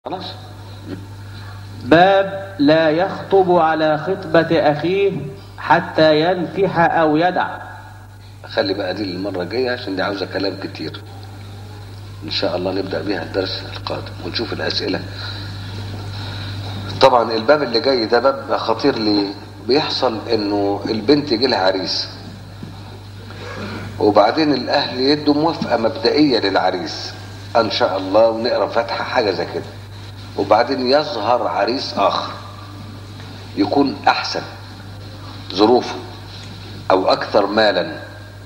خلاص باب لا يخطب على خطبة أخيه حتى ينكح أو يدع خلي بقى دي المرة الجاية عشان دي عاوزة كلام كتير إن شاء الله نبدأ بيها الدرس القادم ونشوف الأسئلة طبعا الباب اللي جاي ده باب خطير ليه بيحصل إنه البنت يجي لها عريس وبعدين الأهل يدوا موافقة مبدئية للعريس إن شاء الله ونقرأ فاتحة حاجة زي كده وبعدين يظهر عريس آخر يكون أحسن ظروفه أو أكثر مالا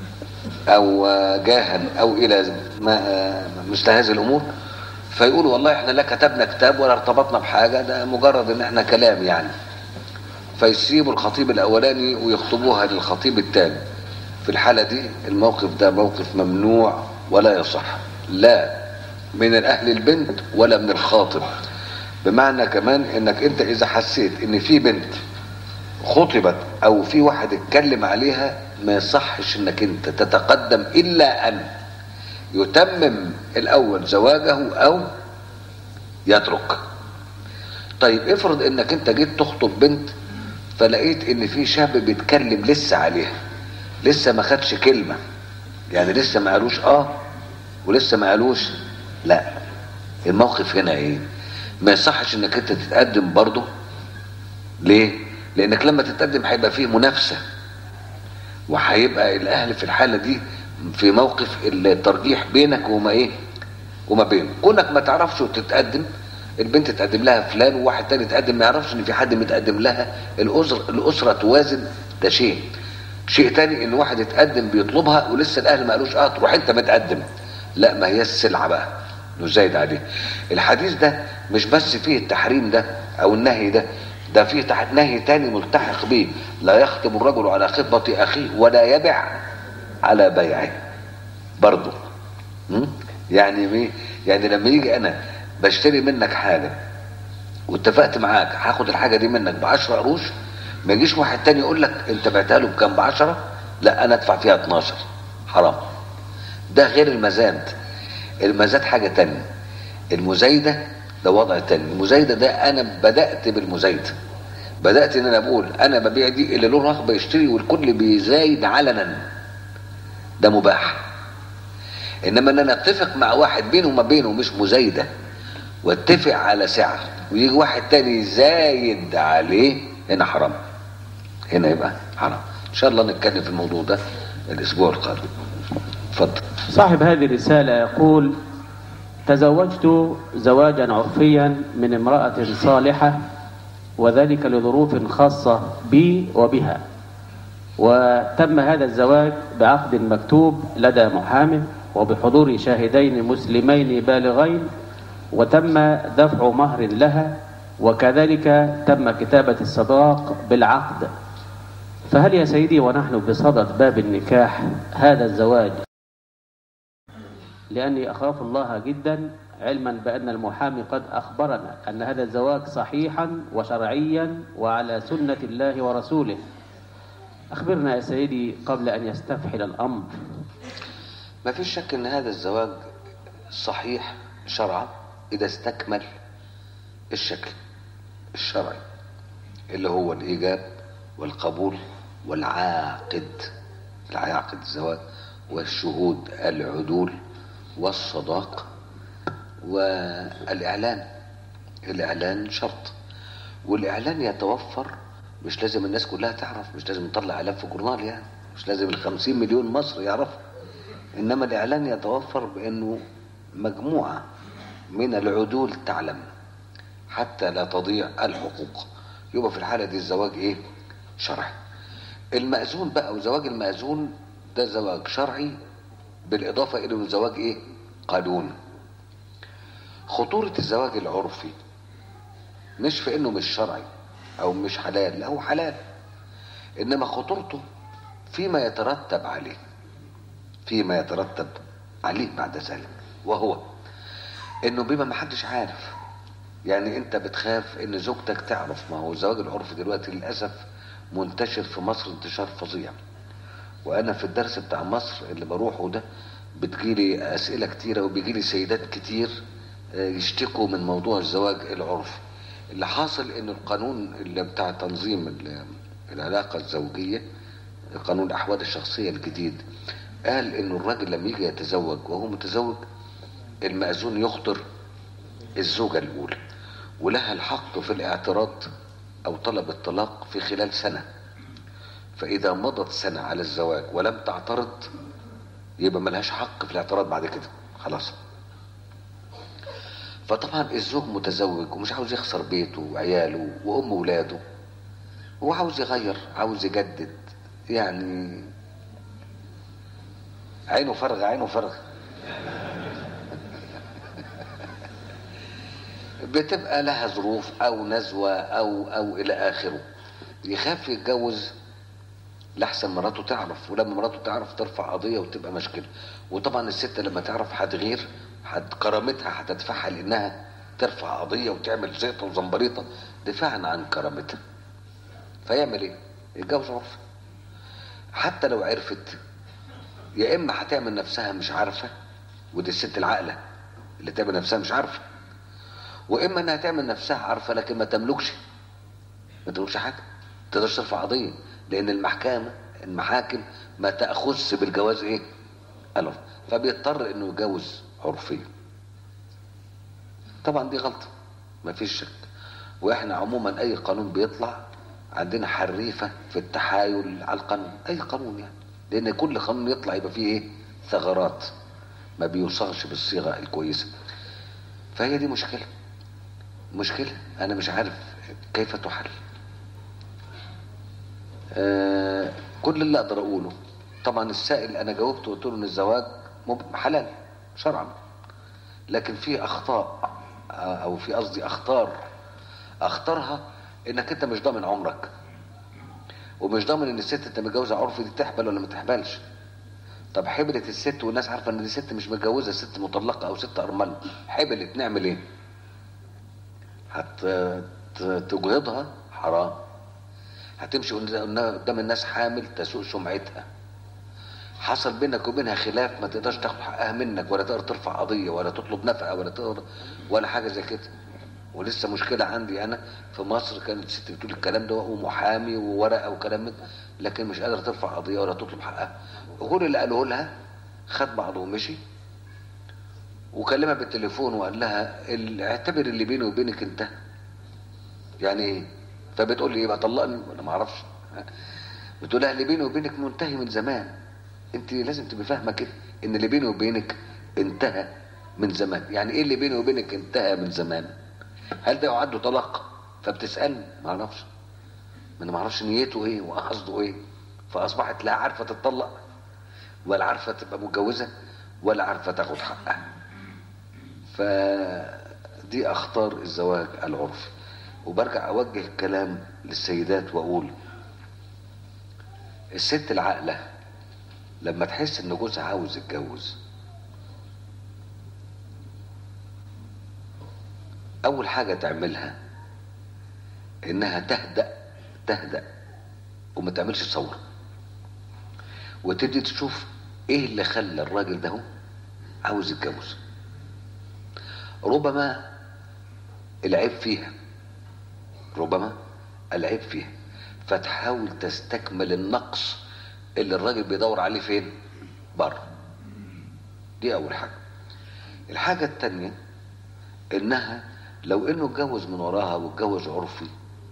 او جاها او الى ما مثل هذه الامور فيقولوا والله احنا لا كتبنا كتاب ولا ارتبطنا بحاجه ده مجرد ان احنا كلام يعني فيسيبوا الخطيب الاولاني ويخطبوها للخطيب الثاني في الحاله دي الموقف ده موقف ممنوع ولا يصح لا من الاهل البنت ولا من الخاطب بمعنى كمان انك انت اذا حسيت ان في بنت خطبت او في واحد اتكلم عليها ما يصحش انك انت تتقدم الا ان يتمم الاول زواجه او يترك طيب افرض انك انت جيت تخطب بنت فلقيت ان في شاب بيتكلم لسه عليها لسه ما خدش كلمة يعني لسه ما قالوش اه ولسه ما قالوش لا الموقف هنا ايه ما يصحش انك انت تتقدم برضه ليه لانك لما تتقدم هيبقى فيه منافسه وهيبقى الاهل في الحاله دي في موقف الترجيح بينك وما ايه وما بينه كونك ما تعرفش وتتقدم البنت تقدم لها فلان وواحد تاني تقدم ما يعرفش ان في حد متقدم لها الاسره الاسره توازن ده شيء شيء تاني ان واحد يتقدم بيطلبها ولسه الاهل ما قالوش اه تروح انت متقدم لا ما هي السلعه بقى نزايد عليه الحديث ده مش بس فيه التحريم ده او النهي ده ده فيه تحت نهي تاني ملتحق به لا يخطب الرجل على خطبة أخيه ولا يبع على بيعه برضه م? يعني مي يعني لما يجي أنا بشتري منك حاجة واتفقت معاك هاخد الحاجة دي منك ب 10 قروش ما يجيش واحد تاني يقول لك انت بعتها له بكام ب 10 لا انا ادفع فيها 12 حرام ده غير المزاد المزاد حاجة تانية المزايدة ده وضع تاني المزايدة ده انا بدأت بالمزايدة بدأت ان انا بقول انا ببيع دي اللي له رغبة يشتري والكل بيزايد علنا ده مباح انما ان انا اتفق مع واحد بينه وما بينه مش مزايدة واتفق على سعر ويجي واحد تاني يزايد عليه هنا حرام هنا يبقى حرام ان شاء الله نتكلم في الموضوع ده الاسبوع القادم اتفضل صاحب هذه الرسالة يقول تزوجت زواجا عرفيا من امرأة صالحة وذلك لظروف خاصة بي وبها وتم هذا الزواج بعقد مكتوب لدى محام وبحضور شاهدين مسلمين بالغين وتم دفع مهر لها وكذلك تم كتابة الصداق بالعقد فهل يا سيدي ونحن بصدد باب النكاح هذا الزواج لأني أخاف الله جدا علما بأن المحامي قد أخبرنا أن هذا الزواج صحيحا وشرعيا وعلى سنة الله ورسوله أخبرنا يا سيدي قبل أن يستفحل الأمر ما فيش شك ان هذا الزواج صحيح شرعا اذا استكمل الشكل الشرعي اللي هو الايجاب والقبول والعاقد العاقد الزواج والشهود العدول والصداق والاعلان الاعلان شرط والاعلان يتوفر مش لازم الناس كلها تعرف مش لازم نطلع اعلان في جورنال يعني مش لازم الخمسين مليون مصري يعرفوا انما الاعلان يتوفر بانه مجموعه من العدول تعلم حتى لا تضيع الحقوق يبقى في الحاله دي الزواج ايه شرعي المأذون بقى وزواج المأذون ده زواج شرعي بالاضافه الى انه زواج ايه قانون خطوره الزواج العرفي مش في انه مش شرعي او مش حلال لا هو حلال انما خطورته فيما يترتب عليه فيما يترتب عليه بعد ذلك وهو انه بما ما حدش عارف يعني انت بتخاف ان زوجتك تعرف ما هو الزواج العرفي دلوقتي للاسف منتشر في مصر انتشار فظيع وانا في الدرس بتاع مصر اللي بروحه ده بتجيلي اسئله كتيره وبيجيلي سيدات كتير آه، يشتكوا من موضوع الزواج العرفي اللي حاصل ان القانون اللي بتاع تنظيم ال- العلاقة الزوجية قانون الاحوال الشخصية الجديد قال ان الراجل لما يجي يتزوج وهو متزوج المأذون يخطر الزوجة الاولى ولها الحق في الاعتراض او طلب الطلاق في خلال سنة فاذا مضت سنة على الزواج ولم تعترض يبقى ملهاش حق في الاعتراض بعد كده خلاص فطبعا الزوج متزوج ومش عاوز يخسر بيته وعياله وام ولاده هو عاوز يغير عاوز يجدد يعني عينه فارغه عينه فارغه بتبقى لها ظروف او نزوه او او الى اخره يخاف يتجوز لحسن مراته تعرف ولما مراته تعرف ترفع قضيه وتبقى مشكله وطبعا الست لما تعرف هتغير هت كرامتها هتدفعها لانها ترفع قضيه وتعمل زيطه وزنبريطه دفاعا عن كرامتها فيعمل ايه؟ يتجوز عرفي حتى لو عرفت يا اما هتعمل نفسها مش عارفه ودي الست العاقله اللي تعمل نفسها مش عارفه واما انها تعمل نفسها عارفه لكن ما تملكش ما تملكش حاجه ما تقدرش ترفع قضيه لان المحكمه المحاكم ما تاخذش بالجواز ايه؟ العرف فبيضطر انه يتجوز عرفيا طبعا دي غلطه ما فيش شك واحنا عموما اي قانون بيطلع عندنا حريفه في التحايل على القانون اي قانون يعني لان كل قانون يطلع يبقى فيه ايه ثغرات ما بيوصلش بالصيغه الكويسه فهي دي مشكله مشكله انا مش عارف كيف تحل آه كل اللي اقدر اقوله طبعا السائل انا جاوبته قلت له ان الزواج مب- حلال شرعا لكن في اخطاء آه، او في قصدي اخطار اخطرها انك انت مش ضامن عمرك ومش ضامن ان الست انت متجوزه عرفي دي تحبل ولا ما تحبلش طب حبلت الست والناس عارفه ان دي ست مش متجوزه ست مطلقه او ست ارمله حبلت نعمل ايه هت ت- تجهضها حرام هتمشي قدام الناس حامل تسوء سمعتها حصل بينك وبينها خلاف ما تقدرش تاخد حقها منك ولا تقدر ترفع قضيه ولا تطلب نفقه ولا تقدر ولا حاجه زي كده ولسه مشكله عندي انا في مصر كانت ست بتقول الكلام ده ومحامي وورقه وكلام من ده، لكن مش قادره ترفع قضيه ولا تطلب حقها وكل اللي قالوه لها خد بعضه ومشي وكلمها بالتليفون وقال لها ال- اعتبر اللي بيني وبينك انتهى يعني ايه فبتقول لي ايه بقى طلقني ولا ما اعرفش بتقول لها اللي بيني وبينك منتهي من زمان انت لازم تبقي فاهمه كده ان اللي بيني وبينك انتهى من زمان يعني ايه اللي بيني وبينك انتهى من زمان هل ده يعد طلاق فبتسالني ما اعرفش ما انا ما اعرفش نيته ايه وقصده ايه فاصبحت لا عارفه تتطلق ولا عارفه تبقى متجوزه ولا عارفه تاخد حقها فدي اخطار الزواج العرفي وبرجع اوجه الكلام للسيدات واقول الست العاقله لما تحس ان جوزها عاوز يتجوز اول حاجه تعملها انها تهدأ تهدأ وما تعملش ثوره وتبتدي تشوف ايه اللي خلى الراجل ده هو عاوز يتجوز ربما العيب فيها ربما العيب فيها فتحاول تستكمل النقص اللي الراجل بيدور عليه فين بره دي اول حاجه الحاجه التانية انها لو انه اتجوز من وراها واتجوز عرفي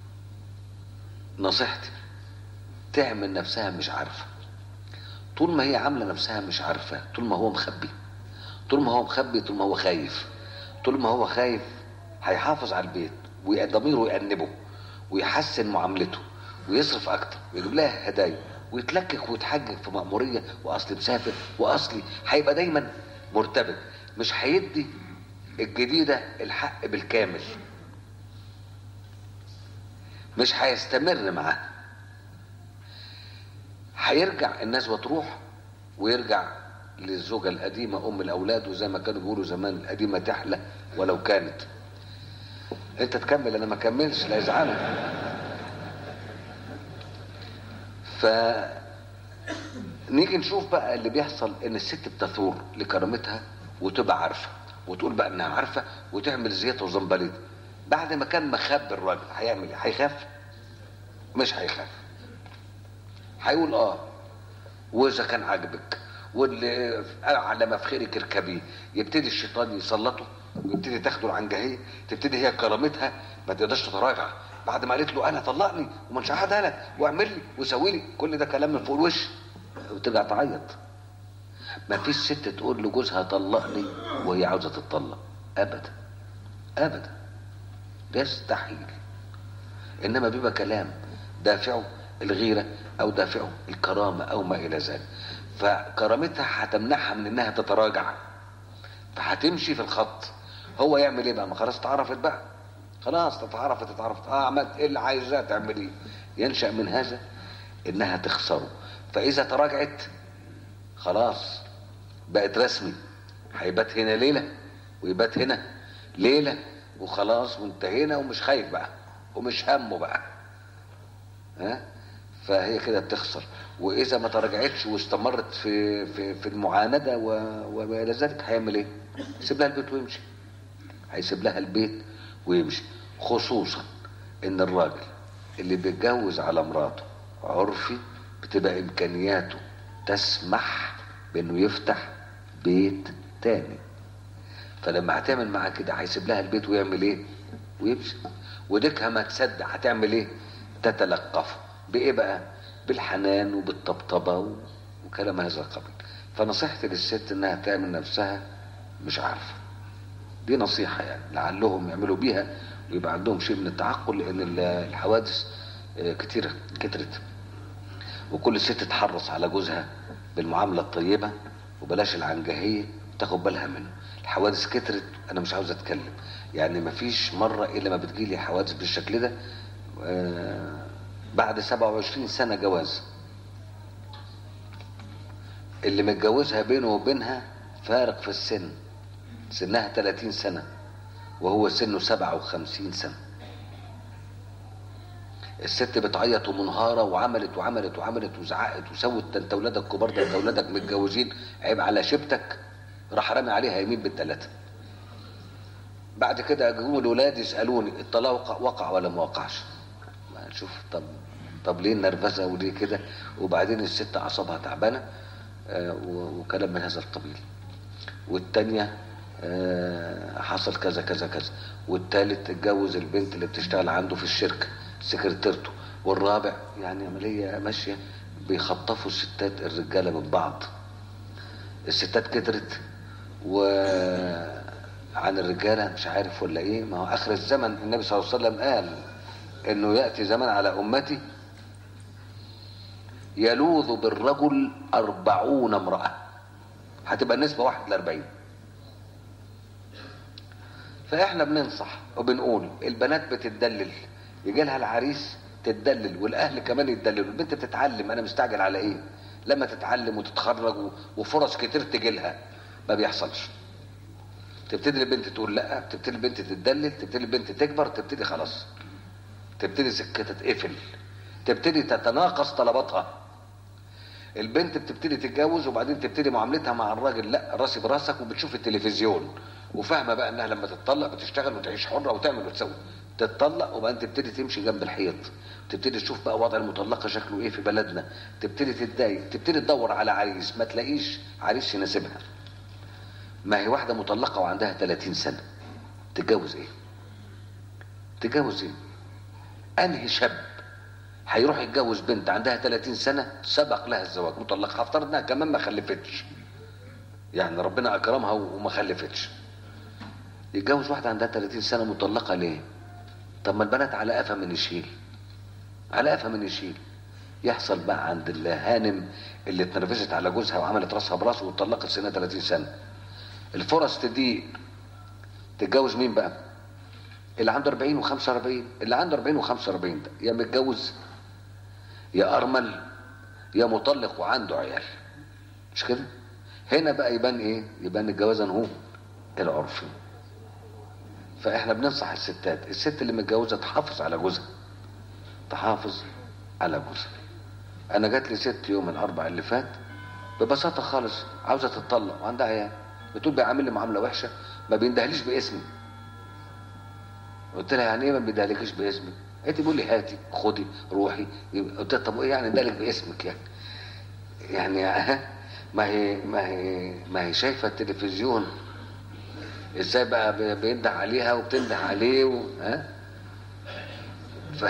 نصيحتي تعمل نفسها مش عارفه طول ما هي عامله نفسها مش عارفه طول ما هو مخبي طول ما هو مخبي طول ما هو خايف طول ما هو خايف هيحافظ على البيت وضميره يأنبه ويحسن معاملته ويصرف اكتر ويجيب لها هدايا ويتلكك ويتحجج في مأمورية واصلي مسافر واصلي هيبقى دايما مرتبط مش هيدي الجديدة الحق بالكامل مش هيستمر معاها هيرجع الناس وتروح ويرجع للزوجة القديمة أم الأولاد وزي ما كانوا بيقولوا زمان القديمة تحلى ولو كانت أنت تكمل أنا ما كملش لا يزعلوا ف نيجي نشوف بقى اللي بيحصل ان الست بتثور لكرامتها وتبقى عارفه وتقول بقى انها عارفه وتعمل زيطه وزنبليط بعد ما كان مخبي الراجل هيعمل ايه هيخاف مش هيخاف هيقول اه واذا كان عاجبك واللي على مفخرك اركبيه يبتدي الشيطان يسلطه ويبتدي تاخده العنجهيه تبتدي هي كرامتها ما تقدرش تتراجع بعد ما قالت له انا طلقني ومن شهادها لك واعمل لي وسوي لي كل ده كلام من فوق الوش وترجع تعيط ما فيش ست تقول لجوزها طلقني وهي عاوزه تتطلق ابدا ابدا يستحيل انما بيبقى كلام دافعه الغيره او دافعه الكرامه او ما الى ذلك فكرامتها هتمنعها من انها تتراجع فهتمشي في الخط هو يعمل ايه بقى ما خلاص اتعرفت بقى خلاص اتعرفت اتعرفت اه عملت ايه اللي عايزاه تعمل ايه ينشا من هذا انها تخسره فاذا تراجعت خلاص بقت رسمي هيبات هنا ليله ويبات هنا ليله وخلاص وانتهينا ومش خايف بقى ومش همه بقى ها فهي كده بتخسر واذا ما تراجعتش واستمرت في في في المعانده و- وما الى ذلك هيعمل ايه؟ يسيب لها البيت ويمشي هيسيب لها البيت ويمشي خصوصا ان الراجل اللي بيتجوز على مراته عرفي بتبقى امكانياته تسمح بانه يفتح بيت تاني فلما هتعمل معاه كده هيسيب لها البيت ويعمل ايه ويمشي وديكها ما تصدق هتعمل ايه تتلقفه بايه بقى بالحنان وبالطبطبه و- وكلام هذا القبيل فنصيحتي للست انها تعمل نفسها مش عارفه دي نصيحة يعني لعلهم يعملوا بيها ويبقى عندهم شيء من التعقل لأن ال- الحوادث آه، كتيرة كترت وكل ست تحرص على جوزها بالمعاملة الطيبة وبلاش العنجهية تاخد بالها منه الحوادث كترت أنا مش عاوز أتكلم يعني مفيش مرة إلا ما بتجيلي حوادث بالشكل ده آه، بعد 27 سنة جواز اللي متجوزها بينه وبينها فارق في السن سنها 30 سنة وهو سنه 57 سنة الست بتعيط ومنهارة وعملت وعملت وعملت وزعقت وسوت ده انت ولادك كبار ده انت ولادك متجوزين عيب على شبتك راح رامي عليها يمين بالثلاثة بعد كده جم الولاد يسألوني الطلاق وقع, وقع ولا ما وقعش ما نشوف طب طب ليه النرفزة وليه كده وبعدين الست أعصابها تعبانة آه، و- وكلام من هذا القبيل والتانية آه، حصل كذا كذا كذا والتالت اتجوز البنت اللي بتشتغل عنده في الشركة سكرتيرته والرابع يعني عملية ماشية بيخطفوا الستات الرجالة من بعض الستات كترت و عن الرجالة مش عارف ولا ايه ما هو اخر الزمن النبي صلى الله عليه وسلم قال انه يأتي زمن على امتي يلوذ بالرجل أربعون امرأة هتبقى النسبة واحد لأربعين فاحنا بننصح وبنقول البنات بتتدلل يجي لها العريس تتدلل والاهل كمان يتدللوا البنت بتتعلم انا مستعجل على ايه لما تتعلم وتتخرج و- وفرص كتير تجي لها ما بيحصلش تبتدي البنت تقول لا تبتدي البنت تتدلل تبتدي البنت تكبر تبتدي خلاص تبتدي سكتها تقفل تبتدي تتناقص طلباتها البنت بتبتدي تتجوز وبعدين تبتدي معاملتها مع الراجل لا راسي براسك وبتشوف التلفزيون وفاهمه بقى انها لما تتطلق بتشتغل وتعيش حره وتعمل وتسوي تتطلق وبعدين تبتدي تمشي جنب الحيط تبتدي تشوف بقى وضع المطلقه شكله ايه في بلدنا تبتدي تتضايق تبتدي تدور على عريس ما تلاقيش عريس يناسبها ما هي واحده مطلقه وعندها 30 سنه تتجوز ايه تتجوز ايه انهي شاب هيروح يتجوز بنت عندها 30 سنه سبق لها الزواج مطلقه هفترض انها كمان ما خلفتش يعني ربنا اكرمها وما خلفتش يتجوز واحده عندها 30 سنه مطلقه ليه طب ما البنات على قفا من يشيل على قفا من يشيل يحصل بقى عند الهانم اللي اتنرفزت على جوزها وعملت راسها براسه واتطلقت سنه 30 سنه الفرص تضيق تتجوز مين بقى اللي عنده 40 و45 اللي عنده 40 و45 ده يا متجوز يا ارمل يا مطلق وعنده عيال مش كده هنا بقى يبان ايه يبان الجواز هو العرفي فاحنا بننصح الستات الست اللي متجوزه تحافظ على جوزها تحافظ على جوزها انا جات لي ست يوم الاربع اللي فات ببساطه خالص عاوزه تتطلق وعندها عيال بتقول بيعامل لي معامله وحشه ما بيندهليش باسمي قلت لها يعني ايه ما بيندهلكيش باسمي قالت بيقول لي هاتي خدي روحي قلت لها طب وايه يعني ندهلك باسمك يعني يعني ما هي ما هي ما هي شايفه التلفزيون ازاي بقى بي- بينده عليها وبتنده عليه و... ها ف...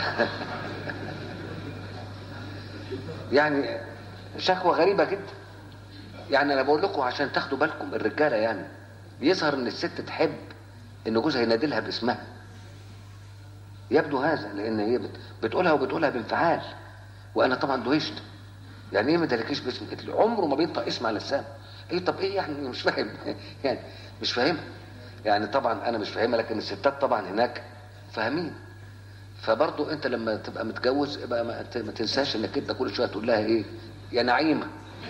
يعني شكوى غريبه جدا يعني انا بقول لكم عشان تاخدوا بالكم الرجاله يعني يظهر ان الست تحب ان جوزها ينادي لها باسمها يبدو هذا لان هي بت... بتقولها وبتقولها بانفعال وانا طبعا دوشت يعني ايه ما تلكيش باسم قلت له عمره ما بينطق اسم على لسانه ايه طب ايه يعني مش فاهم يعني مش فاهمها يعني طبعا انا مش فاهمها لكن الستات طبعا هناك فاهمين فبرضو انت لما تبقى متجوز يبقى ما, ت- ما تنساش انك انت كل شويه تقول لها ايه يا نعيمه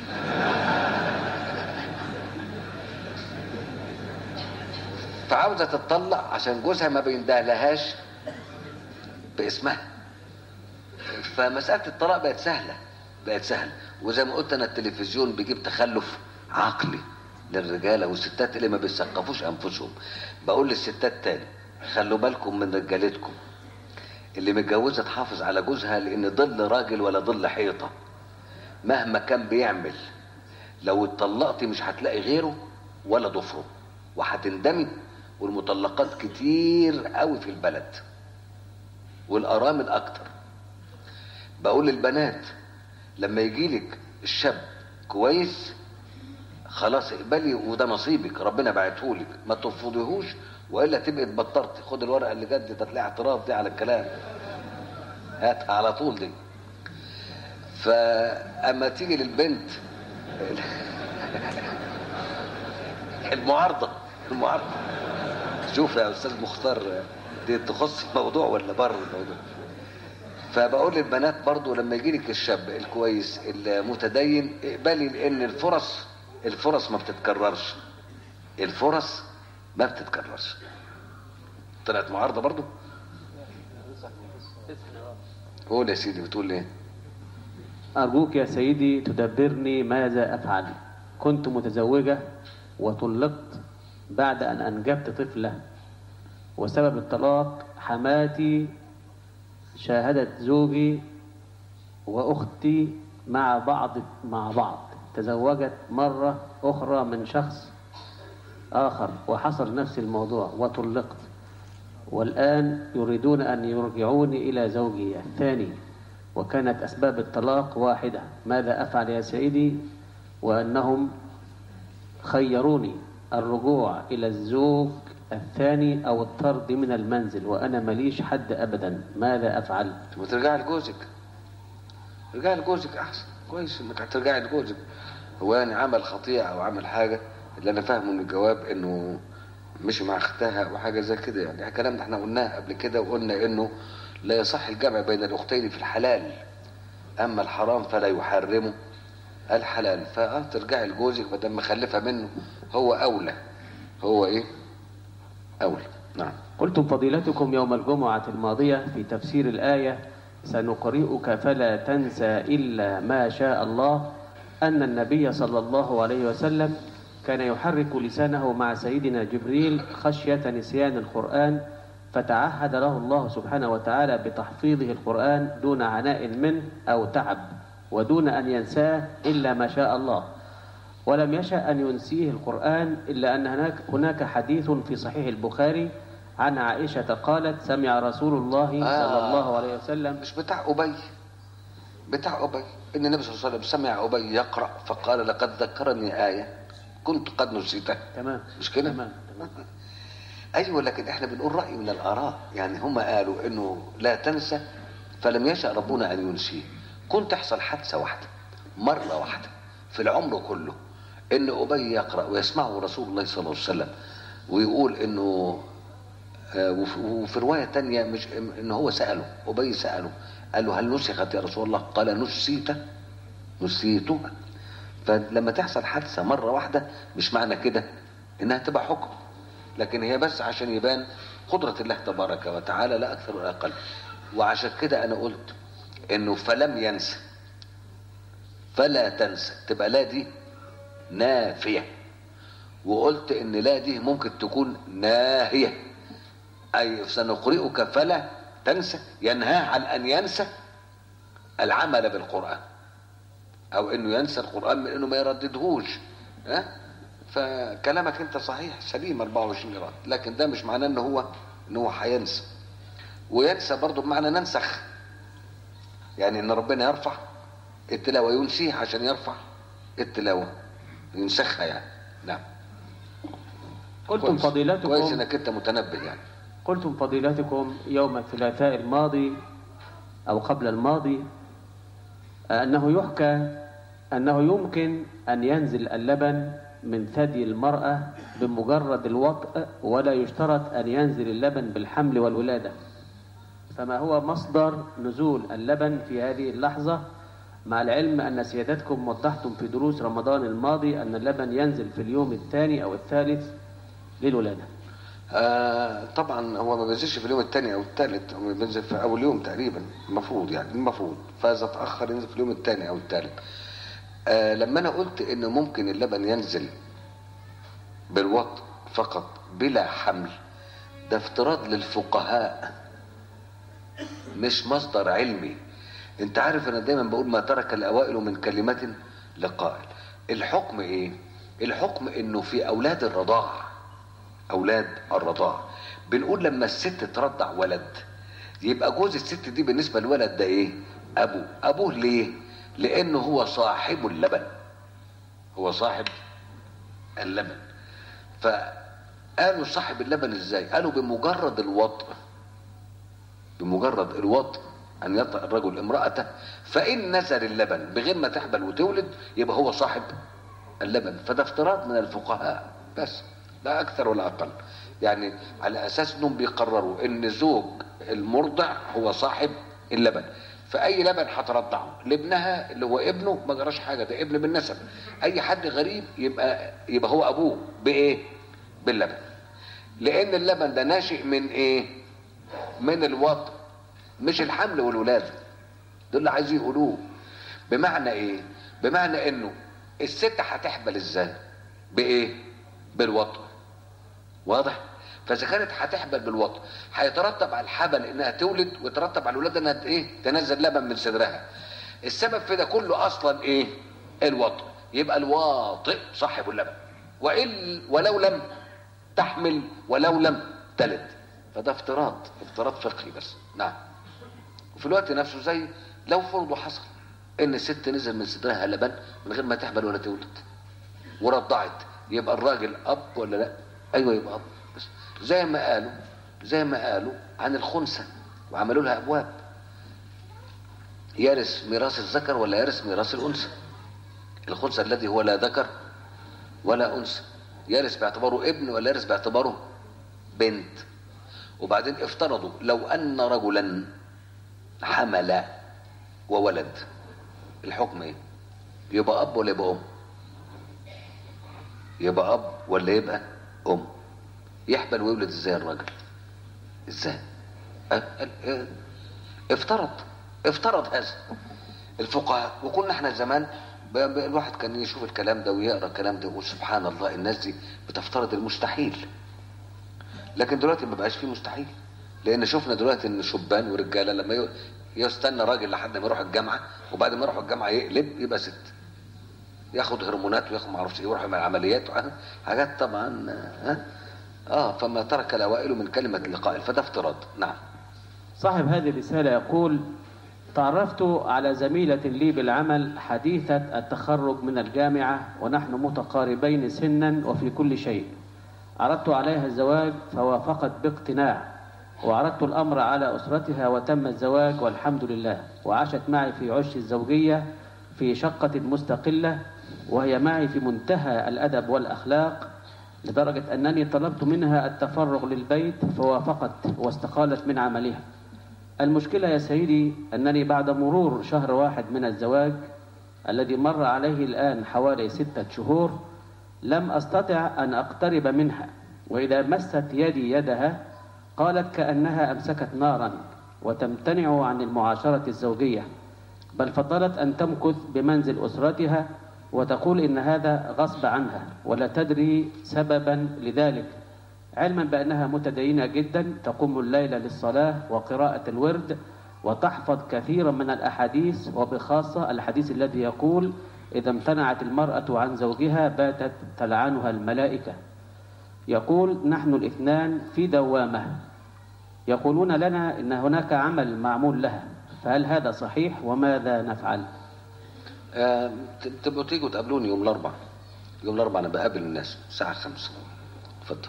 فعاوزه تتطلق عشان جوزها ما بيندهلهاش باسمها فمساله الطلاق بقت سهله بقت سهله وزي ما قلت انا التلفزيون بيجيب تخلف عقلي للرجاله والستات اللي ما بيثقفوش انفسهم بقول للستات تاني خلوا بالكم من رجالتكم اللي متجوزه تحافظ على جوزها لان ظل راجل ولا ظل حيطه مهما كان بيعمل لو اتطلقتي مش هتلاقي غيره ولا ضفره وهتندمي والمطلقات كتير قوي في البلد والارامل اكتر بقول للبنات لما يجيلك الشاب كويس خلاص اقبلي وده نصيبك ربنا بعتهولك ما ترفضيهوش والا تبقي اتبطرتي خد الورقه اللي جت دي تطلع اعتراف دي على الكلام هاتها على طول دي فاما تيجي للبنت المعارضه المعارضه شوف يا استاذ مختار دي تخص الموضوع ولا بره الموضوع فبقول للبنات برضو لما يجيلك الشاب الكويس المتدين اقبلي لان الفرص الفرص ما بتتكررش الفرص ما بتتكررش طلعت معارضه برضو قول يا سيدي بتقول ايه أرجوك يا سيدي تدبرني ماذا أفعل كنت متزوجة وطلقت بعد أن أنجبت طفلة وسبب الطلاق حماتي شاهدت زوجي وأختي مع بعض مع بعض تزوجت مرة أخرى من شخص آخر وحصل نفس الموضوع وطلقت والآن يريدون أن يرجعوني إلى زوجي الثاني وكانت أسباب الطلاق واحدة ماذا أفعل يا سيدي وأنهم خيروني الرجوع إلى الزوج الثاني أو الطرد من المنزل وأنا مليش حد أبدا ماذا أفعل طب ترجعي لجوزك رجعي لجوزك احسن كويس انك هترجعي لجوزك هو يعني عمل خطيئه او عمل حاجه اللي انا فاهمه من الجواب انه مشي مع اختها او حاجه زي كده يعني الكلام ده احنا قلناه قبل كده وقلنا انه لا يصح الجمع بين الاختين في الحلال اما الحرام فلا يحرمه الحلال فاه ترجعي لجوزك ما دام مخلفه منه هو اولى هو ايه اولى نعم قلتم فضيلتكم يوم الجمعة الماضية في تفسير الآية سنقرئك فلا تنسى إلا ما شاء الله أن النبي صلى الله عليه وسلم كان يحرك لسانه مع سيدنا جبريل خشية نسيان القرآن فتعهد له الله سبحانه وتعالى بتحفيظه القرآن دون عناء منه أو تعب ودون أن ينساه إلا ما شاء الله ولم يشأ أن ينسيه القرآن إلا أن هناك, هناك حديث في صحيح البخاري عن عائشة قالت سمع رسول الله صلى الله عليه وسلم مش بتاع أبي بتاع أبي إن النبي صلى الله عليه وسلم سمع أبي يقرأ فقال لقد ذكرني آية كنت قد نسيتها تمام مش كده؟ تمام تمام. أيوة لكن إحنا بنقول رأي من الآراء يعني هم قالوا إنه لا تنسى فلم يشأ ربنا أن ينسيه كنت تحصل حادثة واحدة مرة واحدة في العمر كله إن أبي يقرأ ويسمعه رسول الله صلى الله عليه وسلم ويقول إنه آه، وف- وفي رواية تانية مش إن هو سأله أبي سأله قال له هل نسخت يا رسول الله قال نسيت نسيتها فلما تحصل حادثة مرة واحدة مش معنى كده إنها تبقى حكم لكن هي بس عشان يبان قدرة الله تبارك وتعالى لا أكثر ولا أقل وعشان كده أنا قلت إنه فلم ينسى فلا تنسى تبقى لا دي نافية وقلت ان لا دي ممكن تكون ناهية اي سنقرئك فلا تنسى ينهاه عن ان ينسى العمل بالقرآن او انه ينسى القرآن من انه ما يرددهوش ها فكلامك انت صحيح سليم 24 قراءة لكن ده مش معناه ان هو ان هو هينسى وينسى برضه بمعنى ننسخ يعني ان ربنا يرفع التلاوة ينسيها عشان يرفع التلاوة ينسخها يعني نعم قلتم كويس. فضيلتكم كويس انك انت متنبه يعني قلتم فضيلتكم يوم الثلاثاء الماضي أو قبل الماضي أنه يحكى أنه يمكن أن ينزل اللبن من ثدي المرأة بمجرد الوطء ولا يشترط أن ينزل اللبن بالحمل والولادة فما هو مصدر نزول اللبن في هذه اللحظة مع العلم أن سيادتكم وضحتم في دروس رمضان الماضي أن اللبن ينزل في اليوم الثاني أو الثالث للولادة آه طبعا هو ما بينزلش في اليوم الثاني او الثالث هو بينزل في اول يوم تقريبا المفروض يعني المفروض فاذا اتاخر ينزل في اليوم الثاني او الثالث آه لما انا قلت ان ممكن اللبن ينزل بالوطء فقط بلا حمل ده افتراض للفقهاء مش مصدر علمي انت عارف انا دايما بقول ما ترك الاوائل من كلمة لقائل الحكم ايه الحكم انه في اولاد الرضاع اولاد الرضاع بنقول لما الست ترضع ولد يبقى جوز الست دي بالنسبة للولد ده ايه ابوه ابوه ليه لانه هو صاحب اللبن هو صاحب اللبن فقالوا صاحب اللبن ازاي قالوا بمجرد الوطء بمجرد الوطء ان يطأ الرجل امرأته فان نزل اللبن بغير ما تحبل وتولد يبقى هو صاحب اللبن فده افتراض من الفقهاء بس لا اكثر ولا اقل يعني على اساس انهم بيقرروا ان زوج المرضع هو صاحب اللبن فاي لبن هترضعه لابنها اللي هو ابنه ما جراش حاجه ده ابن بالنسب اي حد غريب يبقى يبقى هو ابوه بايه باللبن لان اللبن ده ناشئ من ايه من الوطء مش الحمل والولاده دول اللي عايزين يقولوه بمعنى ايه بمعنى انه الست هتحبل ازاي بايه بالوطء واضح فاذا كانت هتحبل بالوطء هيترتب على الحبل انها تولد ويترتب على الولاده انها ايه تنزل لبن من صدرها السبب في ده كله اصلا ايه الوطء يبقى الواطئ صاحب اللبن وإن ولو لم تحمل ولو لم تلد فده افتراض افتراض فقهي بس نعم وفي الوقت نفسه زي لو فرض حصل ان الست نزل من صدرها لبن من غير ما تحمل ولا تولد ورضعت يبقى الراجل اب ولا لا ايوه يبقى اب بس زي ما قالوا زي ما قالوا عن الخنثى وعملوا لها ابواب يرث ميراث الذكر ولا يرث ميراث الانثى الخنثى الذي هو لا ذكر ولا انثى يرث باعتباره ابن ولا يرث باعتباره بنت وبعدين افترضوا لو ان رجلا حمل وولد الحكم ايه يبقى اب ولا يبقى ام يبقى اب ولا يبقى ام يحبل ويولد ازاي الراجل ازاي أه؟ أه؟ افترض افترض هذا الفقهاء وكنا احنا زمان ب- ب- الواحد كان يشوف الكلام ده ويقرا الكلام ده ويقول سبحان الله الناس دي بتفترض المستحيل لكن دلوقتي ما بقاش فيه مستحيل لان شفنا دلوقتي ان شبان ورجاله لما ي- يستنى راجل لحد ما يروح الجامعه وبعد ما يروح الجامعه يقلب يبقى ست ياخد هرمونات وياخد ما اعرفش ايه ويروح يعمل عمليات حاجات طبعا ها اه فما ترك الاوائل من كلمه القائل فده افتراض نعم صاحب هذه الرسالة يقول تعرفت على زميلة لي بالعمل حديثة التخرج من الجامعة ونحن متقاربين سنا وفي كل شيء عرضت عليها الزواج فوافقت باقتناع وعرضت الأمر على أسرتها وتم الزواج والحمد لله وعاشت معي في عش الزوجية في شقة مستقلة وهي معي في منتهى الأدب والأخلاق لدرجة أنني طلبت منها التفرغ للبيت فوافقت واستقالت من عملها المشكلة يا سيدي أنني بعد مرور شهر واحد من الزواج الذي مر عليه الآن حوالي ستة شهور لم أستطع أن أقترب منها وإذا مست يدي يدها قالت كأنها أمسكت نارا وتمتنع عن المعاشرة الزوجية بل فضلت أن تمكث بمنزل أسرتها وتقول إن هذا غصب عنها ولا تدري سببا لذلك علما بأنها متدينة جدا تقوم الليل للصلاة وقراءة الورد وتحفظ كثيرا من الأحاديث وبخاصة الحديث الذي يقول إذا امتنعت المرأة عن زوجها باتت تلعنها الملائكة يقول نحن الاثنان في دوامة يقولون لنا إن هناك عمل معمول لها فهل هذا صحيح وماذا نفعل آه، ت- تبقوا تيجوا تقابلوني يوم الاربعاء يوم الاربعاء انا بقابل الناس الساعه خمسة اتفضل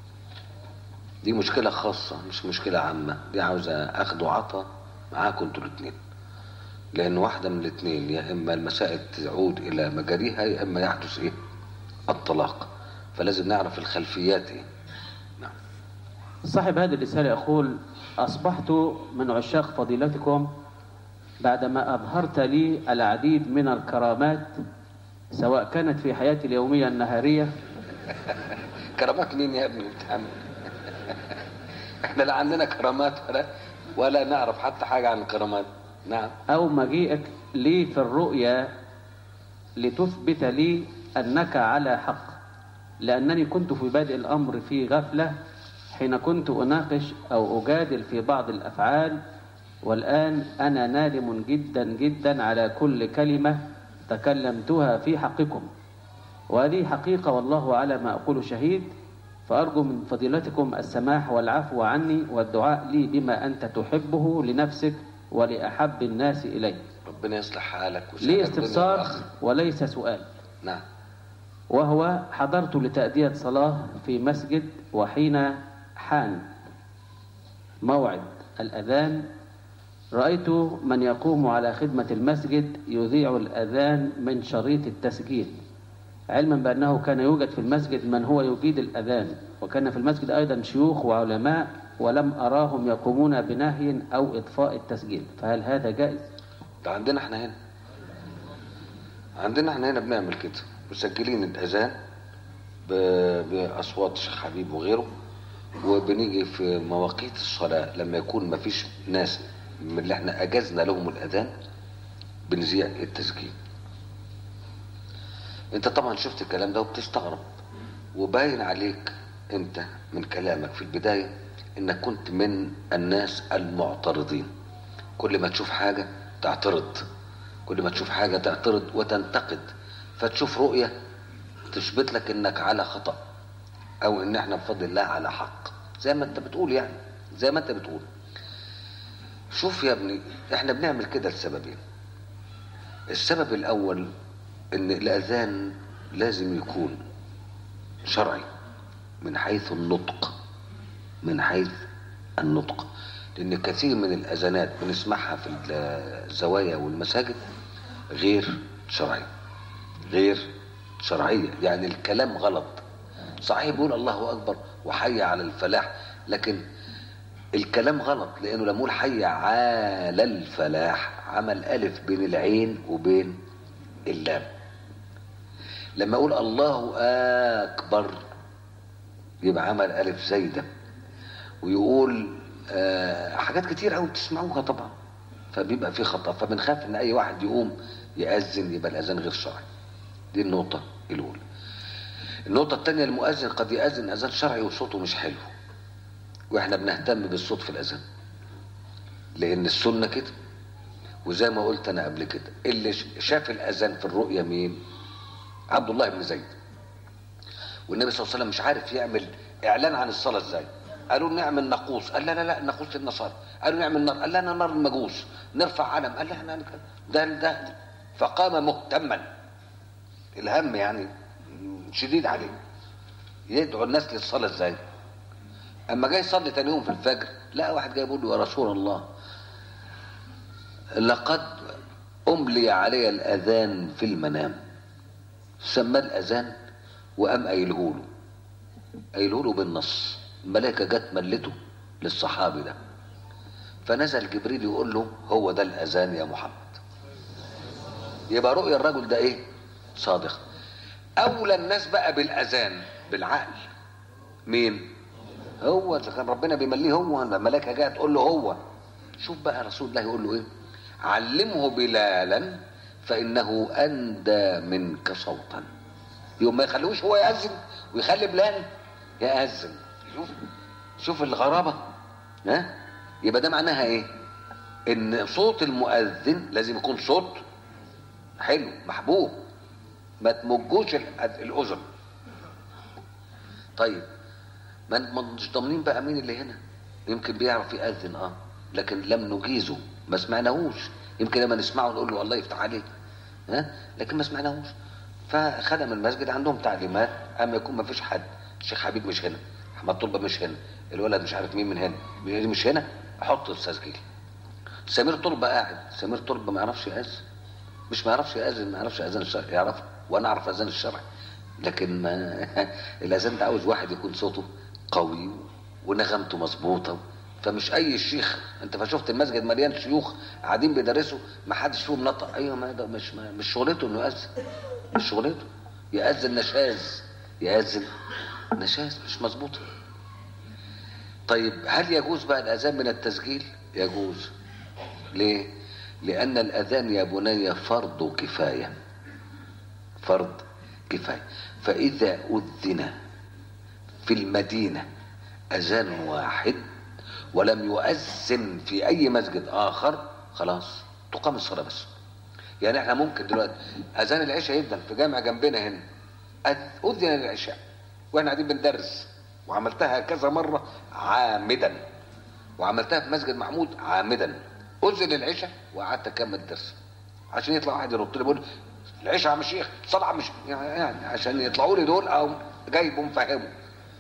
دي مشكله خاصه مش مشكله عامه دي عاوزه اخد وعطا معاكم انتوا الاثنين لان واحده من الاثنين يا اما المسائل تعود الى مجاريها يا اما يحدث ايه الطلاق فلازم نعرف الخلفيات ايه نعم صاحب هذه الرسالة يقول أصبحت من عشاق فضيلتكم بعدما أظهرت لي العديد من الكرامات سواء كانت في حياتي اليومية النهارية كرامات مين يا ابني بتعمل احنا لا عندنا كرامات ولا ولا نعرف حتى حاجه عن الكرامات نعم أو مجيئك لي في الرؤيا لتثبت لي أنك على حق لأنني كنت في بادئ الأمر في غفلة حين كنت أناقش أو أجادل في بعض الأفعال والآن أنا نادم جدا جدا على كل كلمة تكلمتها في حقكم وهذه حقيقة والله على ما أقول شهيد فأرجو من فضيلتكم السماح والعفو عني والدعاء لي بما أنت تحبه لنفسك ولأحب الناس إليك ربنا يصلح حالك لي ويسعدك الدنيا استفسار والآخرة. وليس سؤال نعم وهو حضرت لتأدية صلاة في مسجد وحين حان موعد الأذان رأيت من يقوم على خدمة المسجد يذيع الأذان من شريط التسجيل علما بأنه كان يوجد في المسجد من هو يجيد الأذان وكان في المسجد أيضا شيوخ وعلماء ولم أراهم يقومون بنهي أو إطفاء التسجيل فهل هذا جائز؟ ده عندنا احنا هنا عندنا احنا هنا بنعمل كده مسجلين الاذان ب- باصوات الشيخ حبيب وغيره وبنيجي في مواقيت الصلاه لما يكون مفيش ناس من اللي احنا اجزنا لهم الاذان بنذيع التسجيل انت طبعا شفت الكلام ده وبتستغرب وباين عليك انت من كلامك في البدايه انك كنت من الناس المعترضين كل ما تشوف حاجه تعترض كل ما تشوف حاجه تعترض وتنتقد فتشوف رؤيه تثبت لك انك على خطا او ان احنا بفضل الله على حق زي ما انت بتقول يعني زي ما انت بتقول شوف يا ابني احنا بنعمل كده لسببين السبب الاول ان الاذان لازم يكون شرعي من حيث النطق من حيث النطق لان كثير من الاذانات بنسمعها في الزوايا والمساجد غير شرعيه غير شرعيه يعني الكلام غلط صحيح بيقول الله اكبر وحي على الفلاح لكن الكلام غلط لانه لما يقول حي على الفلاح عمل الف بين العين وبين اللام لما اقول الله اكبر يبقى عمل الف زايده ويقول آه حاجات كتير قوي بتسمعوها طبعا فبيبقى في خطا فبنخاف ان اي واحد يقوم ياذن يبقى الاذان غير شرعي دي النقطه الاولى النقطه الثانيه المؤذن قد ياذن اذان شرعي وصوته مش حلو واحنا بنهتم بالصوت في الاذان لان السنه كده وزي ما قلت انا قبل كده اللي شاف الاذان في الرؤيا مين عبد الله بن زيد والنبي صلى الله عليه وسلم مش عارف يعمل اعلان عن الصلاه ازاي قالوا نعمل ناقوس قال لا لا لا ناقوس النصارى قالوا نعمل نار قال لا لا نار المجوس نرفع علم قال لا احنا ده ده فقام مهتما الهم يعني شديد عليه يدعو الناس للصلاه ازاي اما جاي يصلي تاني يوم في الفجر لقى واحد جاي يقول له يا رسول الله لقد املي علي الاذان في المنام سماه الاذان وقام قايله له قايله له بالنص الملائكه جت ملته للصحابي ده فنزل جبريل يقول له هو ده الاذان يا محمد يبقى رؤيا الرجل ده ايه صادق اولى الناس بقى بالاذان بالعقل مين هو اذا كان ربنا بيمليه هو الملائكه جايه تقول له هو شوف بقى رسول الله يقول له ايه علمه بلالا فإنه أندى منك صوتا يوم ما يخلوش هو يأذن ويخلي بلال يأذن شوف شوف الغرابة ها يبقى ده معناها ايه ان صوت المؤذن لازم يكون صوت حلو محبوب ما تمجوش ال- الاذن طيب ما ما مش ضامنين بقى مين اللي هنا يمكن بيعرف يأذن اه لكن لم نجيزه ما سمعناهوش يمكن لما نسمعه نقول له الله يفتح عليك ها لكن ما سمعناهوش فخدم المسجد عندهم تعليمات اما يكون ما فيش حد الشيخ حبيب مش هنا احمد طلبه مش هنا الولد مش عارف مين من هنا مين مش هنا احط التسجيل سمير طلبه قاعد سمير طلبه ما يعرفش يأذن مش ما يعرفش يأذن ما يعرفش اذان الشرع يعرف وانا اعرف اذان الشرع لكن ما الاذان ده عاوز واحد يكون صوته قوي ونغمته مظبوطه فمش اي شيخ انت فشفت المسجد مليان شيوخ قاعدين بيدرسوا ما حدش فيهم نطق ايوه ما ده مش ما مش شغلته انه يأذن مش شغلته يأذن نشاز يأذن نشاز مش مظبوطه طيب هل يجوز بقى الاذان من التسجيل يجوز ليه لان الاذان يا بني فرض كفايه فرض كفايه فاذا اذن في المدينه اذان واحد ولم يؤذن في اي مسجد اخر خلاص تقام الصلاه بس يعني احنا ممكن دلوقتي اذان العشاء يبدا في جامع جنبنا هنا أذ- اذن العشاء واحنا قاعدين بندرس وعملتها كذا مره عامدا وعملتها في مسجد محمود عامدا اذن العشاء وقعدت اكمل الدرس عشان يطلع واحد يرد لي بيقول العشاء يا عم الشيخ صلاه يا عم الشيخ يعني عشان يطلعوا لي دول او جايبه مفهمه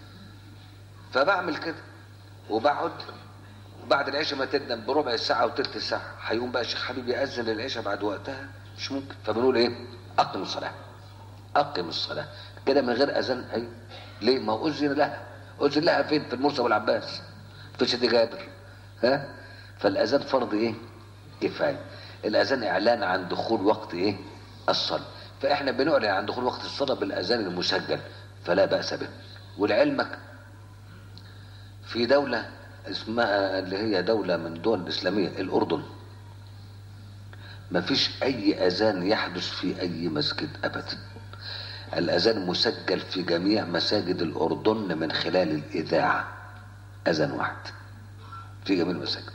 فبعمل كده وبقعد بعد العشاء ما تدن بربع ساعة وتلت ساعة هيقوم بقى الشيخ حبيبي يأذن العشاء بعد وقتها مش ممكن فبنقول ايه أقم الصلاة أقم الصلاة كده من غير أذان أي ليه ما هو أذن لها أذن لها فين في المرسى والعباس في سيدي جابر ها فالأذان فرض ايه كفاية الأذان إعلان عن دخول وقت ايه الصلاة فإحنا بنعلن عن دخول وقت الصلاة بالأذان المسجل فلا بأس به ولعلمك في دولة اسمها اللي هي دولة من دول الإسلامية الأردن ما فيش أي أذان يحدث في أي مسجد أبدا الأذان مسجل في جميع مساجد الأردن من خلال الإذاعة أذان واحد في جميع المساجد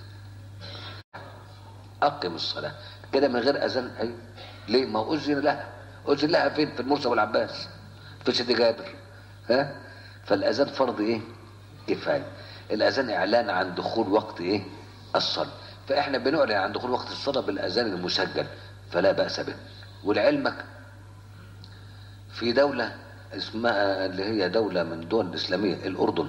أقم الصلاة كده من غير أذان أي ليه ما هو أذن لها أذن لها فين في المرسى والعباس في سيدي جابر ها فالأذان فرض إيه كفاية الأذان إعلان عن دخول وقت إيه الصلاة فإحنا بنعلن عن دخول وقت الصلاة بالأذان المسجل فلا بأس به ولعلمك في دولة اسمها اللي هي دولة من دول الإسلامية الأردن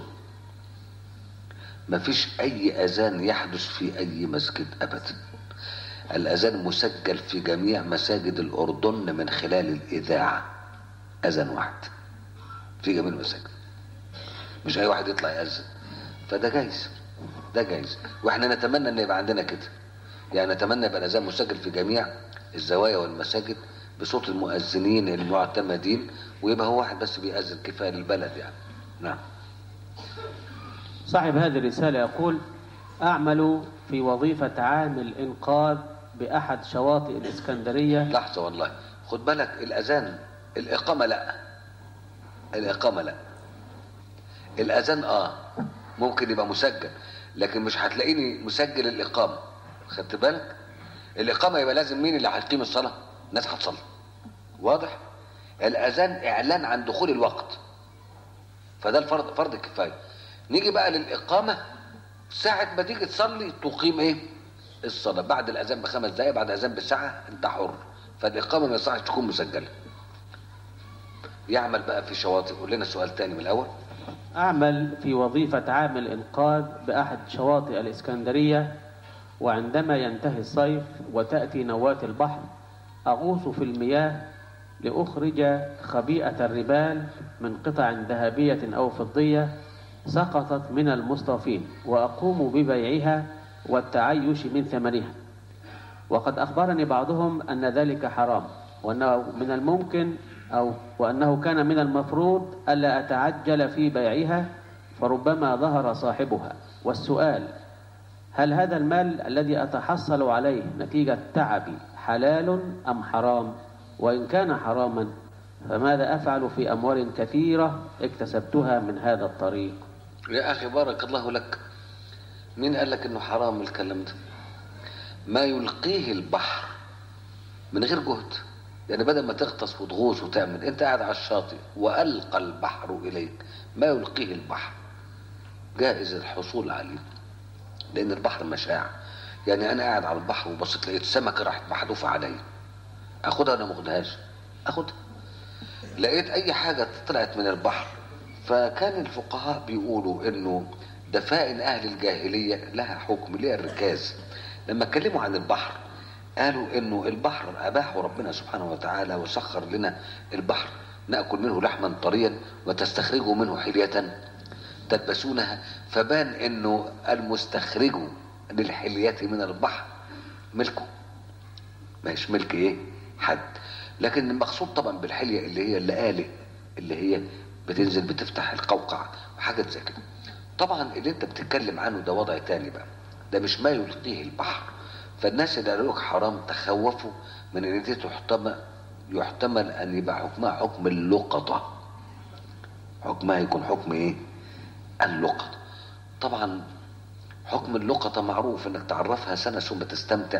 ما فيش أي أذان يحدث في أي مسجد أبدا الأذان مسجل في جميع مساجد الأردن من خلال الإذاعة أذان واحد في جميع المساجد مش أي واحد يطلع يأذن فده جايز ده جايز واحنا نتمنى ان يبقى عندنا كده يعني نتمنى يبقى الاذان مسجل في جميع الزوايا والمساجد بصوت المؤذنين المعتمدين ويبقى هو واحد بس بيأذن كفايه للبلد يعني نعم صاحب هذه الرسالة يقول أعمل في وظيفة عامل إنقاذ بأحد شواطئ الإسكندرية لحظه والله خد بالك الاذان الاقامه لا الاقامه لا الاذان اه ممكن يبقى مسجل لكن مش هتلاقيني مسجل الاقامه خدت بالك الاقامه يبقى لازم مين اللي هيقيم الصلاه الناس هتصلي واضح الاذان اعلان عن دخول الوقت فده الفرض فرض كفايه نيجي بقى للاقامه ساعه ما تيجي تصلي تقيم ايه الصلاه بعد الاذان بخمس دقائق بعد الاذان بساعه انت حر فالاقامه ما يصحش تكون مسجله يعمل بقى في شواطئ قول لنا سؤال تاني من الاول أعمل في وظيفة عامل إنقاذ بأحد شواطئ الإسكندرية وعندما ينتهي الصيف وتأتي نواة البحر أغوص في المياه لأخرج خبيئة الربال من قطع ذهبية أو فضية سقطت من المصطفين وأقوم ببيعها والتعيش من ثمنها وقد أخبرني بعضهم أن ذلك حرام وأنه من الممكن أو وأنه كان من المفروض ألا أتعجل في بيعها فربما ظهر صاحبها والسؤال هل هذا المال الذي أتحصل عليه نتيجة تعبي حلال أم حرام وإن كان حراما فماذا أفعل في أموال كثيرة اكتسبتها من هذا الطريق يا أخي بارك الله لك مين قال لك إنه حرام الكلام ده ما يلقيه البحر من غير جهد يعني بدل ما تغطس وتغوص وتعمل انت قاعد على الشاطئ والقى البحر اليك ما يلقيه البحر جائز الحصول عليه لان البحر مشاع يعني انا قاعد على البحر وبصيت لقيت سمكه راحت محذوفه عليا اخدها ولا ما اخدهاش اخدها لقيت اي حاجه طلعت من البحر فكان الفقهاء بيقولوا انه دفائن اهل الجاهليه لها حكم ليها الركاز لما اتكلموا عن البحر قالوا انه البحر اباحه ربنا سبحانه وتعالى وسخر لنا البحر ناكل منه لحما طريا وتستخرجوا منه حليه تلبسونها فبان انه المستخرج للحليه من البحر ملكه مش ملك ايه حد لكن المقصود طبعا بالحليه اللي هي اللآلئ اللي هي بتنزل بتفتح القوقع وحاجات زي كده طبعا اللي انت بتتكلم عنه ده وضع تاني بقى ده مش ما يلقيه البحر فالناس اللي قالوا لك حرام تخوفوا من ان دي تحتمل يحتمل ان يبقى حكمها حكم اللقطه حكمها يكون حكم ايه اللقطه طبعا حكم اللقطه معروف انك تعرفها سنه ثم تستمتع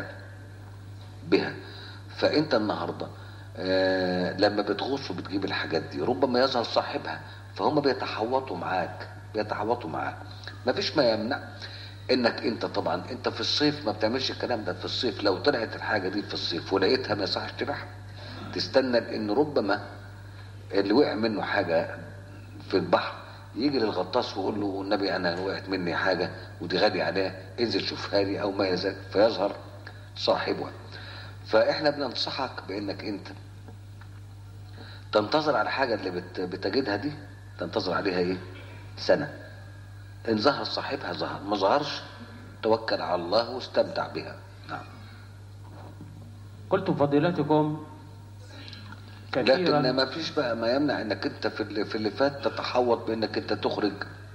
بها فانت النهارده آه لما بتغوص وبتجيب الحاجات دي ربما يظهر صاحبها فهم بيتحوطوا معاك بيتحوطوا معاك مفيش ما يمنع انك انت طبعا انت في الصيف ما بتعملش الكلام ده في الصيف لو طلعت الحاجه دي في الصيف ولقيتها ما يصحش تبيعها تستنى لان ربما اللي وقع منه حاجه في البحر يجي للغطاس ويقول له النبي انا وقعت مني حاجه ودي غاليه عليها انزل شوفها لي او ما يزال فيظهر صاحبها فاحنا بننصحك بانك انت تنتظر على الحاجه اللي بت بتجدها دي تنتظر عليها ايه سنه ان ظهر صاحبها ظهر ما ظهرش توكل على الله واستمتع بها نعم قلت فضيلتكم كثيرا لكن ما فيش بقى ما يمنع انك انت في اللي, في اللي فات تتحوط بانك انت تخرج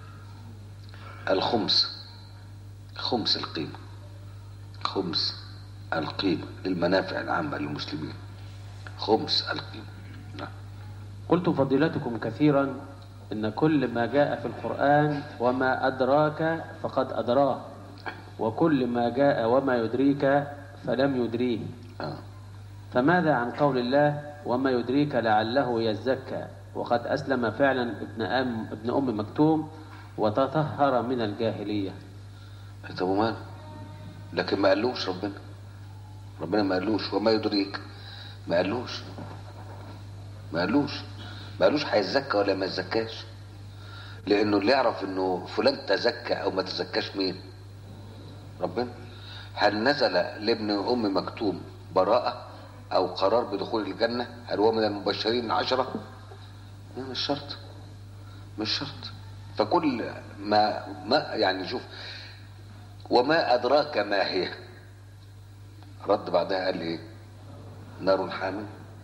الخمس خمس القيمة خمس القيمة للمنافع العامة للمسلمين خمس القيمة نعم قلت فضيلتكم كثيرا إن كل ما جاء في القرآن وما أدراك فقد أدراه وكل ما جاء وما يدريك فلم يدريه آه. فماذا عن قول الله وما يدريك لعله يزكى وقد أسلم فعلا ابن أم, ابن أم مكتوم وتطهر من الجاهلية طب ومال لكن ما قالوش ربنا ربنا ما قالوش وما يدريك ما قالوش ما قالوش ما قالوش هيتزكى ولا ما يتزكاش لانه اللي يعرف انه فلان تزكى او ما تزكاش مين ربنا هل نزل لابن ام مكتوم براءة او قرار بدخول الجنة هل هو من المبشرين العشرة لا، مش شرط مش شرط فكل ما ما يعني شوف وما ادراك ما هي رد بعدها قال لي ايه نار حامل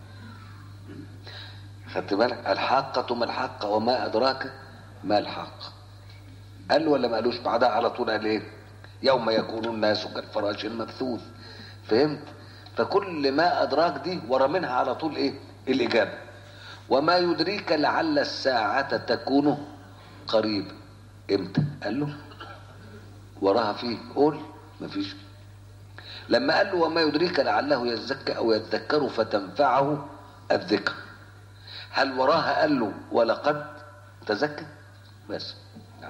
خدت بالك الحاقة ما الحاقة وما أدراك ما الحاقة قال له ولا ما قالوش بعدها على طول قال ايه يوم يكون الناس كالفراش المبثوث فهمت فكل ما أدراك دي ورا منها على طول ايه الإجابة وما يدريك لعل الساعة تكون قريب امتى قال له وراها فيه قول مفيش لما قال له وما يدريك لعله يزكى او يذكر فتنفعه الذكر هل وراها قال له ولقد تزكى بس نعم.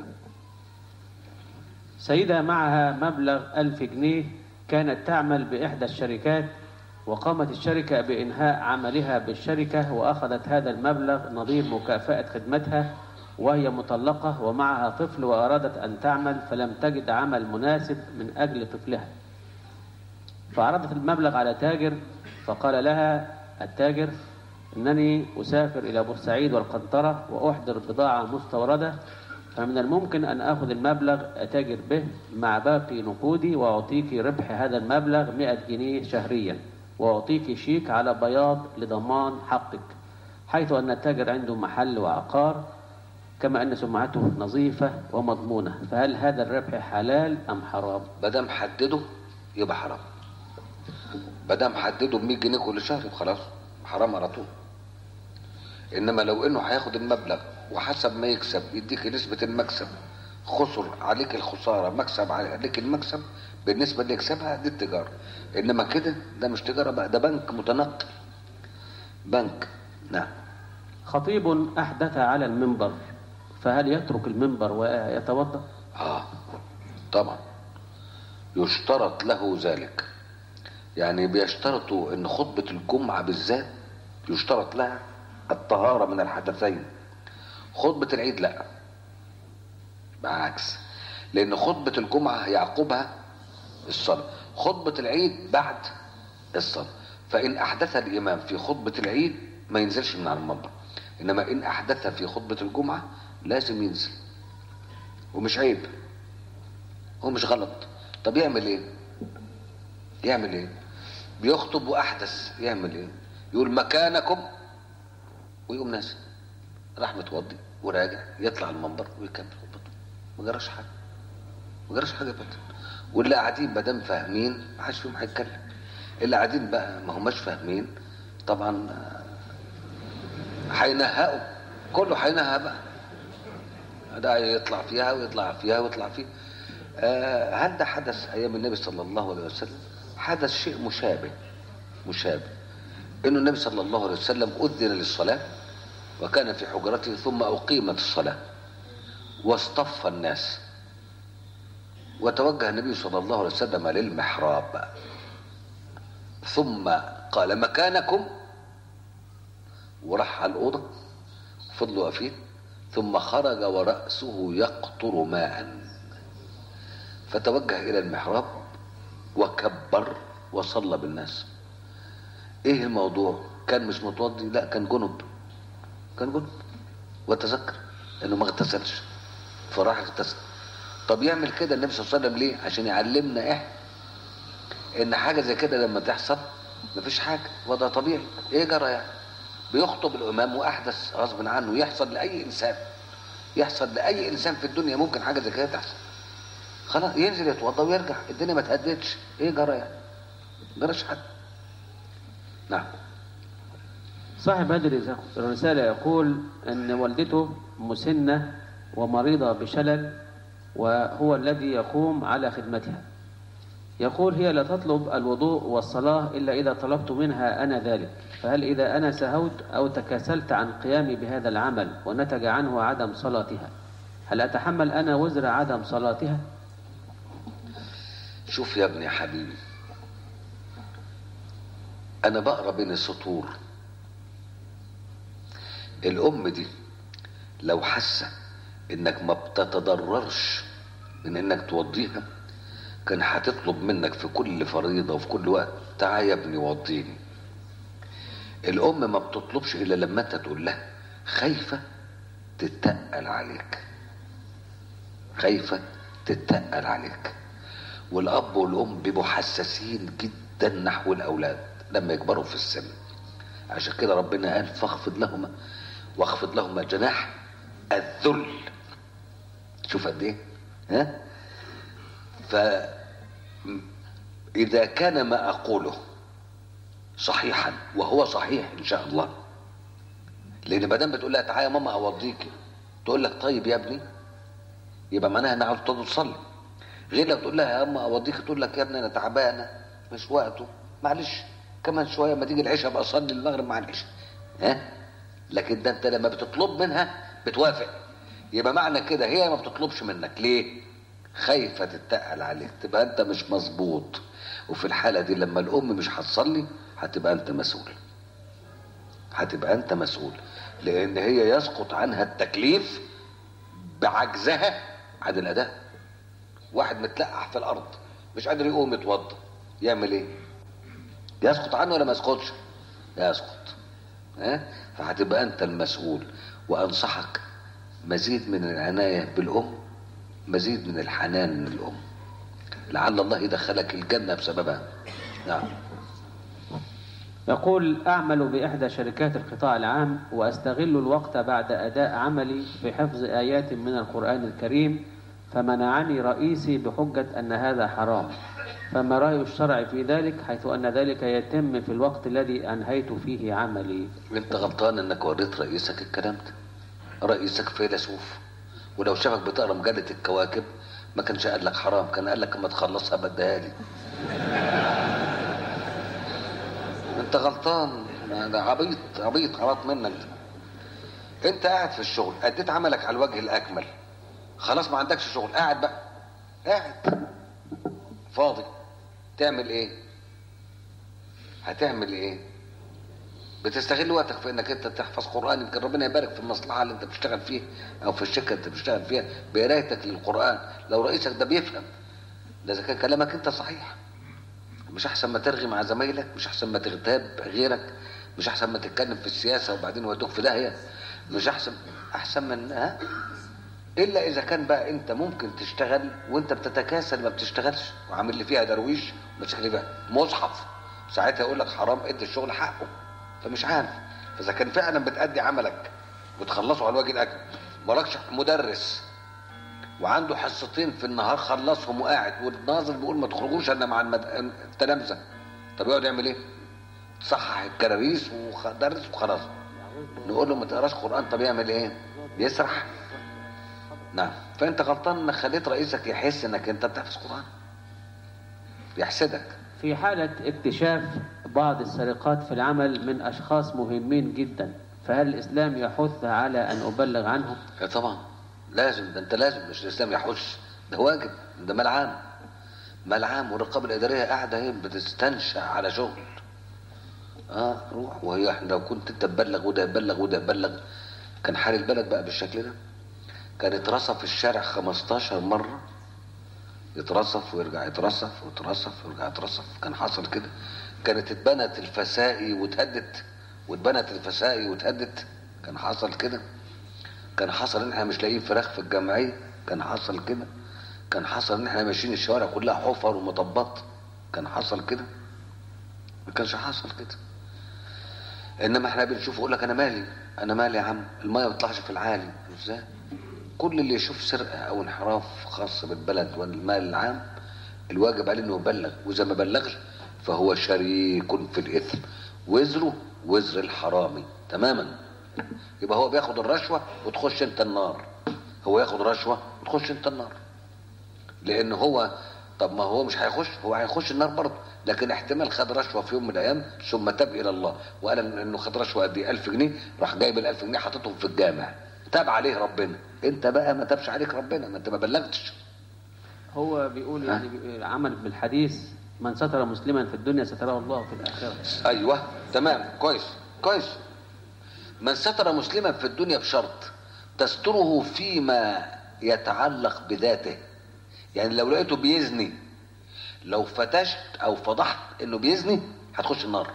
سيدة معها مبلغ ألف جنيه كانت تعمل بإحدى الشركات وقامت الشركة بإنهاء عملها بالشركة وأخذت هذا المبلغ نظير مكافأة خدمتها وهي مطلقة ومعها طفل وأرادت أن تعمل فلم تجد عمل مناسب من أجل طفلها فعرضت المبلغ على تاجر فقال لها التاجر إنني أسافر إلى بورسعيد والقنطرة وأحضر بضاعة مستوردة فمن الممكن أن آخذ المبلغ أتاجر به مع باقي نقودي وأعطيك ربح هذا المبلغ 100 جنيه شهريا وأعطيك شيك على بياض لضمان حقك حيث أن التاجر عنده محل وعقار كما أن سمعته نظيفة ومضمونة فهل هذا الربح حلال أم حرام؟ ما دام حدده يبقى حرام ما دام حدده ب 100 جنيه كل شهر يبقى خلاص حرام على طول انما لو انه هياخد المبلغ وحسب ما يكسب يديك نسبة المكسب خسر عليك الخسارة مكسب عليك المكسب بالنسبة اللي يكسبها دي التجارة انما كده ده مش تجارة بقى ده بنك متنقل بنك نعم خطيب أحدث على المنبر فهل يترك المنبر ويتوضأ اه طبعا يشترط له ذلك يعني بيشترطوا ان خطبة الجمعة بالذات يشترط لها الطهارة من الحدثين خطبة العيد لا بعكس لان خطبة الجمعة يعقبها الصلاة خطبة العيد بعد الصلاة فإن أحدث الإمام في خطبة العيد ما ينزلش من على المنبر إنما إن أحدث في خطبة الجمعة لازم ينزل ومش عيب ومش غلط طب يعمل إيه؟ يعمل إيه؟ بيخطب وأحدث يعمل إيه؟ يقول مكانكم ويقوم نازل راح متوضي وراجع يطلع المنبر ويكمل خطبته ما جراش حاجة ما جراش حاجة ابدا واللي قاعدين ما دام فاهمين ما حدش فيهم هيتكلم اللي قاعدين بقى ما هماش فاهمين طبعا آه، هينهقوا كله هينهق بقى ده يطلع فيها ويطلع فيها ويطلع فيها آه، هل ده حدث ايام النبي صلى الله عليه وسلم حدث شيء مشابه مشابه انه النبي صلى الله عليه وسلم اذن للصلاه وكان في حجرته ثم اقيمت الصلاه واصطف الناس وتوجه النبي صلى الله عليه وسلم للمحراب ثم قال مكانكم وراح على الأوضة فضلوا واقفين ثم خرج ورأسه يقطر ماء فتوجه إلى المحراب وكبر وصلى بالناس ايه الموضوع كان مش متوضي لا كان جنب كان جنب وتذكر انه ما اغتسلش فراح اغتسل طب يعمل كده النبي صلى الله عليه وسلم ليه عشان يعلمنا احنا ان حاجه زي كده لما تحصل مفيش حاجه وده طبيعي ايه جرى يعني بيخطب الامام واحدث غصب عنه يحصل لاي انسان يحصل لاي انسان في الدنيا ممكن حاجه زي كده تحصل خلاص ينزل يتوضا ويرجع الدنيا ما تهدتش ايه جرى يعني جراش حد نعم صاحب هذه الرسالة يقول أن والدته مسنة ومريضة بشلل وهو الذي يقوم على خدمتها يقول هي لا تطلب الوضوء والصلاة إلا إذا طلبت منها أنا ذلك فهل إذا أنا سهوت أو تكاسلت عن قيامي بهذا العمل ونتج عنه عدم صلاتها هل أتحمل أنا وزر عدم صلاتها شوف يا ابني حبيبي انا بقرا بين السطور الام دي لو حاسه انك ما بتتضررش من انك توضيها كان هتطلب منك في كل فريضه وفي كل وقت تعال يا ابني وضيني الام ما بتطلبش الا لما انت تقول لها خايفه تتقل عليك خايفه تتقل عليك والاب والام بيبقوا حساسين جدا نحو الاولاد لما يكبروا في السن عشان كده ربنا قال فاخفض لهما واخفض لهما جناح الذل شوف قد ايه ها ف اذا كان ما اقوله صحيحا وهو صحيح ان شاء الله لان ما دام بتقول لها تعالى يا ماما اوضيكي تقول لك طيب يا ابني يبقى معناها انها عاوزه تقعد تصلي غير لو تقول لها يا اما اوديك تقول لك يا ابني انا تعبانه مش وقته معلش كمان شويه ما تيجي العشاء ابقى اصلي المغرب مع العشاء ها لكن ده انت لما بتطلب منها بتوافق يبقى معنى كده هي ما بتطلبش منك ليه خايفه تتقل عليك تبقى انت مش مظبوط وفي الحاله دي لما الام مش هتصلي هتبقى انت مسؤول هتبقى انت مسؤول لان هي يسقط عنها التكليف بعجزها عن الاداء واحد متلقح في الارض مش قادر يقوم يتوضا يعمل ايه يسقط عنه ولا ما يسقطش يسقط ها فهتبقى انت المسؤول وانصحك مزيد من العنايه بالام مزيد من الحنان من الام لعل الله يدخلك الجنه بسببها نعم يقول أعمل بإحدى شركات القطاع العام وأستغل الوقت بعد أداء عملي في حفظ آيات من القرآن الكريم فمنعني رئيسي بحجة أن هذا حرام فما رأي الشرع في ذلك حيث أن ذلك يتم في الوقت الذي أنهيت فيه عملي انت غلطان انك وريت رئيسك الكلام ده رئيسك فيلسوف ولو شافك بتقرا مجله الكواكب ما كانش قال لك حرام كان قال لك اما تخلصها بديها لي انت غلطان ده عبيط عبيط عبط منك ده. انت قاعد في الشغل اديت عملك على الوجه الاكمل خلاص ما عندكش شغل قاعد بقى قاعد فاضي تعمل ايه هتعمل ايه بتستغل وقتك في انك انت تحفظ قران يمكن ربنا يبارك في المصلحه اللي انت بتشتغل فيها او في الشركه اللي انت بتشتغل فيها بقرايتك للقران لو رئيسك ده بيفهم ده اذا كان كلامك انت صحيح مش احسن ما ترغي مع زمايلك مش احسن ما تغتاب غيرك مش احسن ما تتكلم في السياسه وبعدين يودوك في داهيه مش احسن احسن من ها الا اذا كان بقى انت ممكن تشتغل وانت بتتكاسل ما بتشتغلش وعامل لي فيها درويش ماسك لي بقى مصحف ساعتها يقول لك حرام ادي الشغل حقه فمش عارف فاذا كان فعلا بتأدي عملك وتخلصه على الوجه الاكمل مالكش مدرس وعنده حصتين في النهار خلصهم وقاعد والناظر بيقول ما تخرجوش الا مع المد... التلامذه طب يقعد يعمل ايه؟ صحح الكراريس ودرس وخلاص نقول له ما تقراش قران طب يعمل ايه؟ يسرح نعم فانت غلطان انك خليت رئيسك يحس انك انت بتحفظ قران يحسدك في حالة اكتشاف بعض السرقات في العمل من أشخاص مهمين جدا فهل الإسلام يحث على أن أبلغ عنهم؟ يا طبعا لازم ده انت لازم مش الاسلام يحش ده واجب ده مال عام مال عام والرقابه الاداريه قاعده اهي بتستنشع على شغل اه روح وهي احنا لو كنت انت تبلغ وده يبلغ وده يبلغ كان حال البلد بقى بالشكل ده كان اترصف في الشارع 15 مره يترصف ويرجع يترصف ويترصف ويرجع يترصف كان حصل كده كانت اتبنت الفسائي واتهدت واتبنت الفسائي واتهدت كان حصل كده كان حصل ان احنا مش لاقيين فراخ في الجمعيه كان حصل كده كان حصل ان احنا ماشيين الشوارع كلها حفر ومطبات كان حصل كده ما كانش حصل كده انما احنا بنشوف يقول لك انا مالي انا مالي يا عم الميه ما بتطلعش في العالي ازاي كل اللي يشوف سرقه او انحراف خاص بالبلد والمال العام الواجب عليه انه يبلغ واذا ما بلغش فهو شريك في الاثم وزره وزر الحرامي تماما يبقى هو بياخد الرشوه وتخش انت النار هو ياخد رشوه وتخش انت النار لان هو طب ما هو مش هيخش هو هيخش النار برضه لكن احتمال خد رشوه في يوم من الايام ثم تاب الى الله وقال انه خد رشوه قد ايه 1000 جنيه راح جايب ال 1000 جنيه حاططهم في الجامع تاب عليه ربنا انت بقى ما تابش عليك ربنا ما انت ما بلغتش هو بيقول يعني بي- عمل بالحديث من ستر مسلما في الدنيا ستره الله في الآخرة ايوه تمام كويس كويس من ستر مسلما في الدنيا بشرط تستره فيما يتعلق بذاته يعني لو لقيته بيزني لو فتشت او فضحت انه بيزني هتخش النار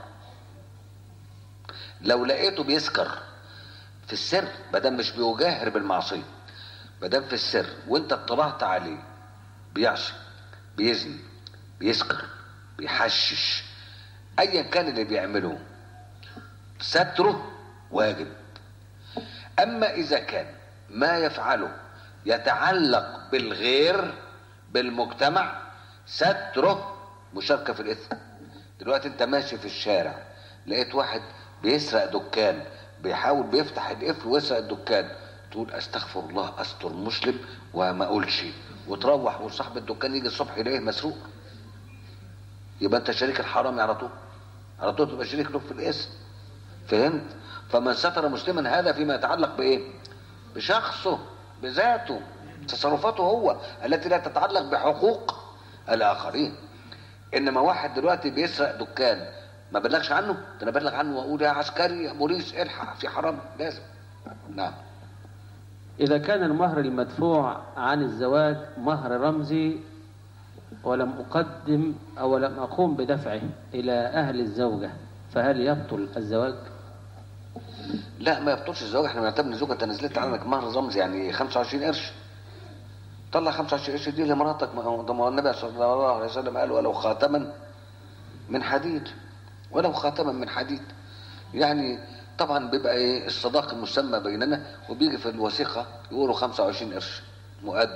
لو لقيته بيسكر في السر بدل مش بيجاهر بالمعصيه بدل في السر وانت اطلعت عليه بيعصي بيزني بيسكر بيحشش ايا كان اللي بيعمله ستره واجب اما اذا كان ما يفعله يتعلق بالغير بالمجتمع ستره مشاركه في الاثم دلوقتي انت ماشي في الشارع لقيت واحد بيسرق دكان بيحاول بيفتح القفل ويسرق الدكان تقول استغفر الله استر مسلم وما اقولش وتروح وصاحب الدكان يجي الصبح يلاقيه مسروق يبقى انت شريك الحرامي على طول على طول تبقى شريك له في الاسم فهمت فمن ستر مسلما هذا فيما يتعلق بايه بشخصه بذاته تصرفاته هو التي لا تتعلق بحقوق الاخرين انما واحد دلوقتي بيسرق دكان ما بلغش عنه ده انا بلغ عنه واقول يا عسكري يا بوليس الحق في حرام لازم نعم إذا كان المهر المدفوع عن الزواج مهر رمزي ولم أقدم أو لم أقوم بدفعه إلى أهل الزوجة فهل يبطل الزواج؟ لا ما يبطلش الزواج احنا بنعتبر ان زوجة نزلت عنك مهر رمز يعني 25 قرش طلع 25 قرش دي لمراتك ما هو ده ما هو النبي صلى الله عليه وسلم قال ولو خاتما من حديد ولو خاتما من حديد يعني طبعا بيبقى ايه الصداق المسمى بيننا وبيجي في الوثيقه يقولوا 25 قرش مقدم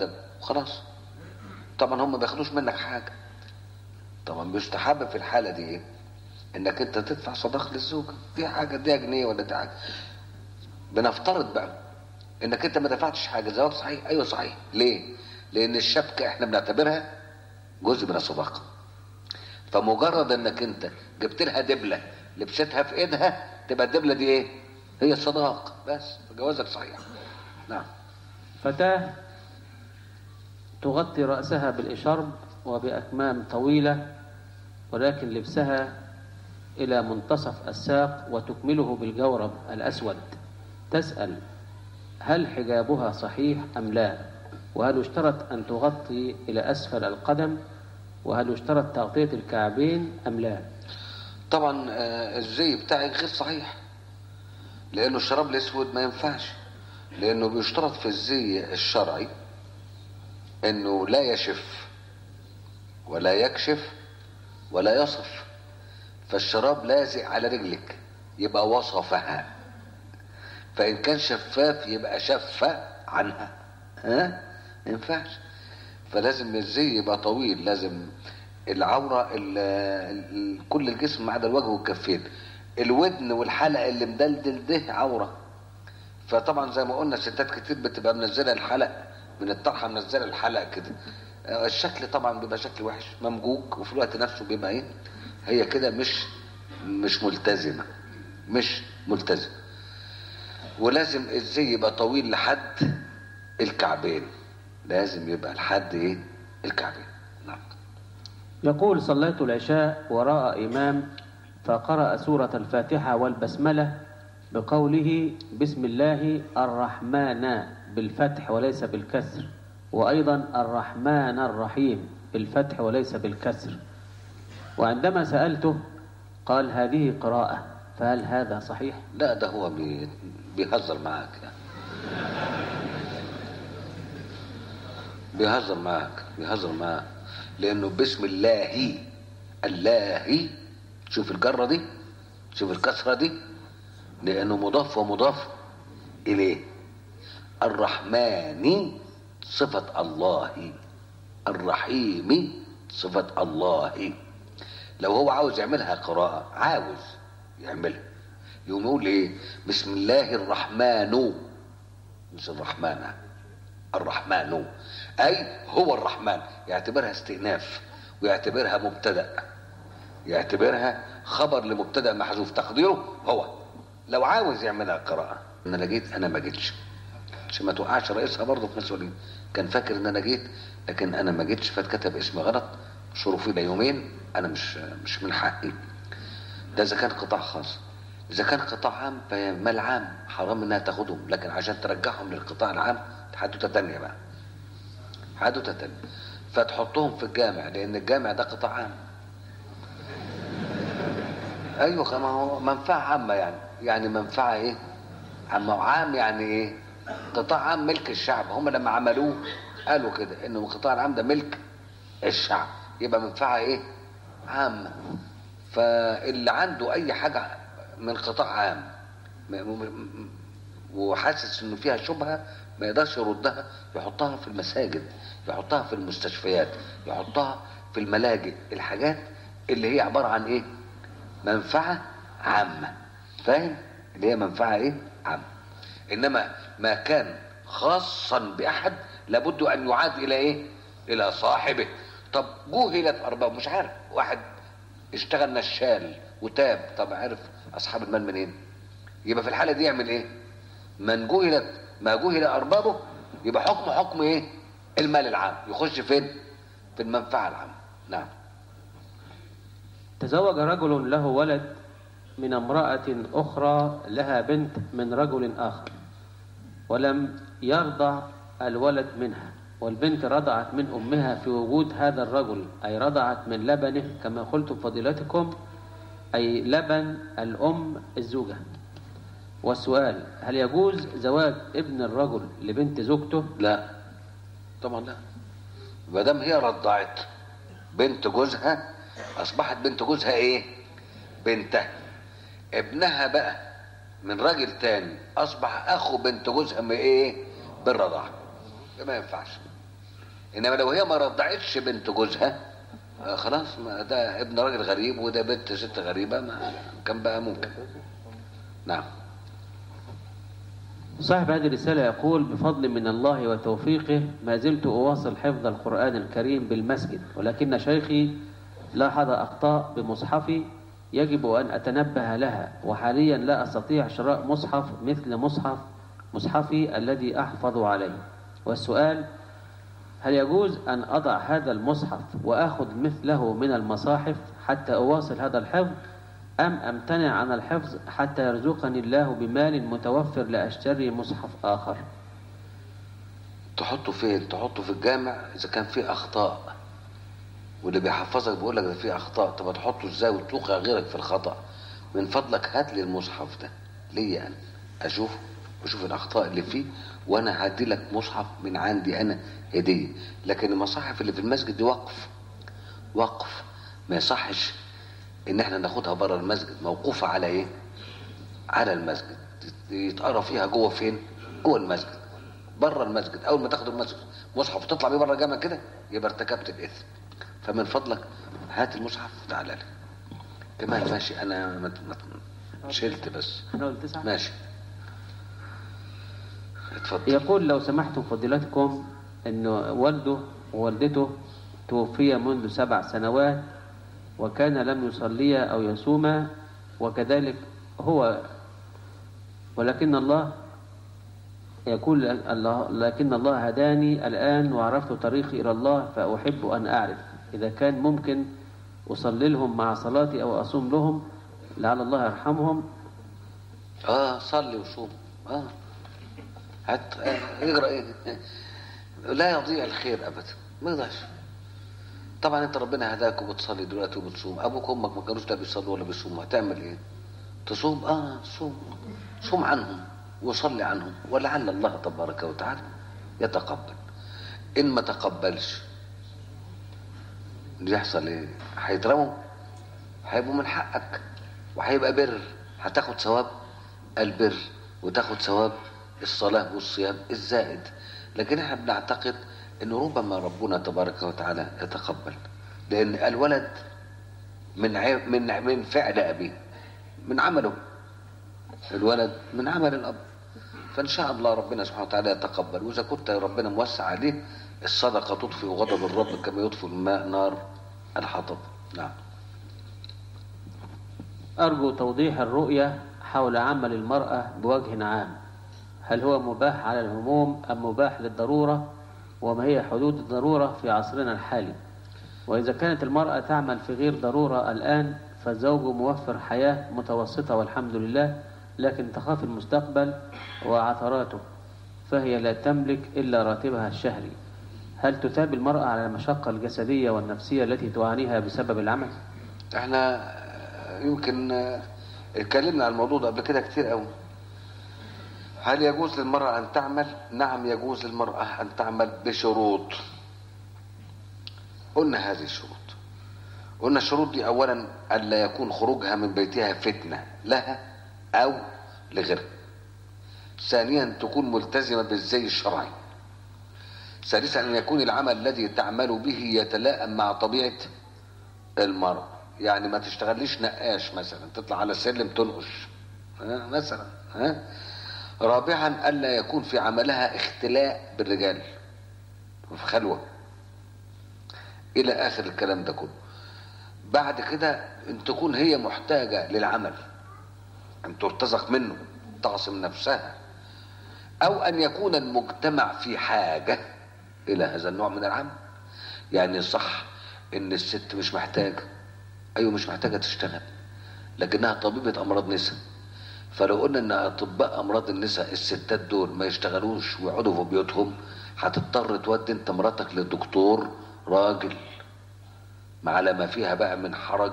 خلاص طبعا هم ما بياخدوش منك حاجه طبعا بيستحب في الحاله دي ايه انك انت تدفع صداق للزوجه دي حاجه دي جنيه ولا دي حاجه بنفترض بقى انك انت ما دفعتش حاجه زواج صحيح ايوه صحيح ليه لان الشبكه احنا بنعتبرها جزء من الصداقه فمجرد انك انت جبت لها دبله لبستها في ايدها تبقى الدبله دي ايه هي الصداق بس جوازك صحيح نعم فتاة تغطي رأسها بالإشارب وبأكمام طويلة ولكن لبسها إلى منتصف الساق وتكمله بالجورب الأسود تسأل هل حجابها صحيح أم لا وهل يشترط أن تغطي إلى أسفل القدم وهل يشترط تغطية الكعبين أم لا طبعا آه، الزي بتاعك غير صحيح لانه الشراب الاسود ما ينفعش لانه بيشترط في الزي الشرعي انه لا يشف ولا يكشف ولا يصف فالشراب لازق على رجلك يبقى وصفها فان كان شفاف يبقى شف عنها ها ما ينفعش فلازم الزي يبقى طويل لازم العوره ال ال كل الجسم ما عدا الوجه والكفين الودن والحلق اللي مدلدل ده عوره فطبعا زي ما قلنا ستات كتير بتبقى منزله الحلق من الطرحه منزله الحلق كده آه، الشكل طبعا بيبقى شكل وحش ممجوج وفي الوقت نفسه بيبقى ايه هي كده مش مش ملتزمه مش ملتزمه ولازم الزي يبقى طويل لحد الكعبين لازم يبقى لحد ايه الكعبين نعم يقول صليت العشاء وراء إمام فقرأ سورة الفاتحة والبسملة بقوله بسم الله الرحمن بالفتح وليس بالكسر وأيضا الرحمن الرحيم بالفتح وليس بالكسر وعندما سألته قال هذه قراءة فهل هذا صحيح؟ لا ده هو بي- بيهزر معاك يعني بيهزر معاك بيهزر معاك لانه بسم الله الله شوف الجره دي شوف الكسره دي لانه مضاف ومضاف اليه الرحمن صفه الله الرحيم صفه الله لو هو عاوز يعملها قراءه عاوز يعملها يقوم يقول ايه بسم الله الرحمن مش الرحمن الرحمن اي هو الرحمن يعتبرها استئناف ويعتبرها مبتدا يعتبرها خبر لمبتدا محذوف تقديره هو لو عاوز يعملها قراءه ان انا جيت انا ما جيتش عشان ما توقعش رئيسها برضه في مسؤولين كان فاكر ان انا جيت لكن انا ما جيتش فاتكتب اسمي غلط شرفي الى يومين انا مش مش من حقي ده اذا كان قطاع خاص اذا كان قطاع عام فما العام حرام انها تاخدهم لكن عشان ترجعهم للقطاع العام حدوته تانية بقى حدوته تانية فتحطهم في الجامع لان الجامع ده قطاع عام ايوه ما هو منفعه عامه يعني يعني منفعه ايه عامه عام يعني ايه قطاع عام ملك الشعب هم لما عملوه قالوا كده انه القطاع العام ده ملك الشعب يبقى منفعه ايه عامه فاللي عنده اي حاجه من قطاع عام م- م- م- وحاسس انه فيها شبهه ما يقدرش يردها يحطها في المساجد يحطها في المستشفيات يحطها في الملاجئ الحاجات اللي هي عباره عن ايه منفعه عامه فاهم اللي هي منفعه ايه عامه انما ما كان خاصا باحد لابد ان يعاد الى ايه الى صاحبه طب جهلت ارباب مش عارف واحد اشتغل نشال وتاب طب عارف اصحاب المال منين يبقى في الحاله دي يعمل ايه من جهلت ما جهل اربابه يبقى حكم حكم ايه المال العام يخش فين في المنفعه العامه نعم تزوج رجل له ولد من امرأة أخرى لها بنت من رجل آخر ولم يرضع الولد منها والبنت رضعت من أمها في وجود هذا الرجل أي رضعت من لبنه كما قلتم فضيلتكم أي لبن الأم الزوجة والسؤال هل يجوز زواج ابن الرجل لبنت زوجته لا طبعا لا ما دام هي رضعت بنت جوزها اصبحت بنت جوزها ايه بنتها ابنها بقى من راجل تاني اصبح اخو بنت جوزها من ايه بالرضاعه ده ما ينفعش انما لو هي ما رضعتش بنت جوزها آه خلاص ما ده ابن راجل غريب وده بنت ست غريبه ما كان بقى ممكن نعم صاحب هذه الرسالة يقول بفضل من الله وتوفيقه ما زلت أواصل حفظ القرآن الكريم بالمسجد ولكن شيخي لاحظ أخطاء بمصحفي يجب أن أتنبه لها وحاليا لا أستطيع شراء مصحف مثل مصحف مصحفي الذي أحفظ عليه والسؤال هل يجوز أن أضع هذا المصحف وأخذ مثله من المصاحف حتى أواصل هذا الحفظ أم أمتنع عن الحفظ حتى يرزقني الله بمال متوفر لأشتري مصحف آخر تحطه فين تحطه في الجامع اذا كان فيه اخطاء واللي بيحفظك بيقول لك ده فيه اخطاء طب تحطه ازاي وتوقع غيرك في الخطا من فضلك هات لي المصحف ده ليا انا اشوفه واشوف الاخطاء اللي فيه وانا هدي لك مصحف من عندي انا هديه لكن المصاحف اللي في المسجد دي وقف وقف ما يصحش ان احنا ناخدها بره المسجد موقوفه على ايه على المسجد يتقرا فيها جوه فين جوه المسجد بره المسجد اول ما تاخد المسجد مصحف وتطلع بيه بره الجامع كده يبقى ارتكبت الاثم فمن فضلك هات المصحف وتعالى لي كمان ماشي انا ما ما- شلت بس هنقول تسعة ماشي اتفضل يقول لو سمحتم فضيلتكم أن والده ووالدته توفي منذ سبع سنوات وكان لم يصليا أو يصوما وكذلك هو ولكن الله يقول الله لكن الله هداني الآن وعرفت طريقي إلى الله فأحب أن أعرف إذا كان ممكن أصلي لهم مع صلاتي أو أصوم لهم لعل الله يرحمهم اه صلي وصوم اه هات آه، اقرا ايه لا يضيع الخير ابدا ما يضيعش طبعا انت ربنا هداك وبتصلي دلوقتي وبتصوم ابوك وامك ما كانوش لا بيصلوا ولا بيصوموا هتعمل ايه تصوم اه صوم صوم عنهم وصلي عنهم ولعل الله تبارك وتعالى يتقبل ان ما تقبلش يحصل ايه هيترموا هيبقوا من حقك وهيبقى بر هتاخد ثواب البر وتاخد ثواب الصلاة والصيام الزائد لكن احنا بنعتقد ان ربما ربنا تبارك وتعالى يتقبل لان الولد من عي... من من فعل ابيه من عمله الولد من عمل الاب فان شاء الله ربنا سبحانه وتعالى يتقبل واذا كنت ربنا موسع عليه الصدقه تطفئ غضب الرب كما يطفئ الماء نار الحطب نعم أرجو توضيح الرؤية حول عمل المرأة بوجه عام هل هو مباح على العموم أم مباح للضرورة وما هي حدود الضرورة في عصرنا الحالي وإذا كانت المرأة تعمل في غير ضرورة الآن فالزوج موفر حياة متوسطة والحمد لله لكن تخاف المستقبل وعثراته فهي لا تملك إلا راتبها الشهري هل تتاب المرأة على المشقة الجسدية والنفسية التي تعانيها بسبب العمل؟ احنا آه، يمكن آه، اتكلمنا عن الموضوع ده قبل كده كتير قوي هل يجوز للمرأة أن تعمل؟ نعم يجوز للمرأة أن تعمل بشروط قلنا هذه الشروط قلنا الشروط دي أولا ألا يكون خروجها من بيتها فتنة لها أو لغيرها ثانيا تكون ملتزمة بالزي الشرعي ثالثا أن يكون العمل الذي تعمل به يتلائم مع طبيعة المرأة يعني ما تشتغليش نقاش مثلا تطلع على السلم تنقش ها مثلا ها رابعا الا يكون في عملها اختلاء بالرجال وفي خلوه الى اخر الكلام ده كله بعد كده ان تكون هي محتاجه للعمل ان ترتزق منه تعصم نفسها او ان يكون المجتمع في حاجه الى هذا النوع من العمل يعني صح ان الست مش محتاجه ايوه مش محتاجه تشتغل لكنها طبيبه امراض نساء فلو قلنا ان اطباء امراض النساء الستات دول ما يشتغلوش ويقعدوا في بيوتهم هتضطر تودي انت مراتك للدكتور راجل على ما فيها بقى من حرج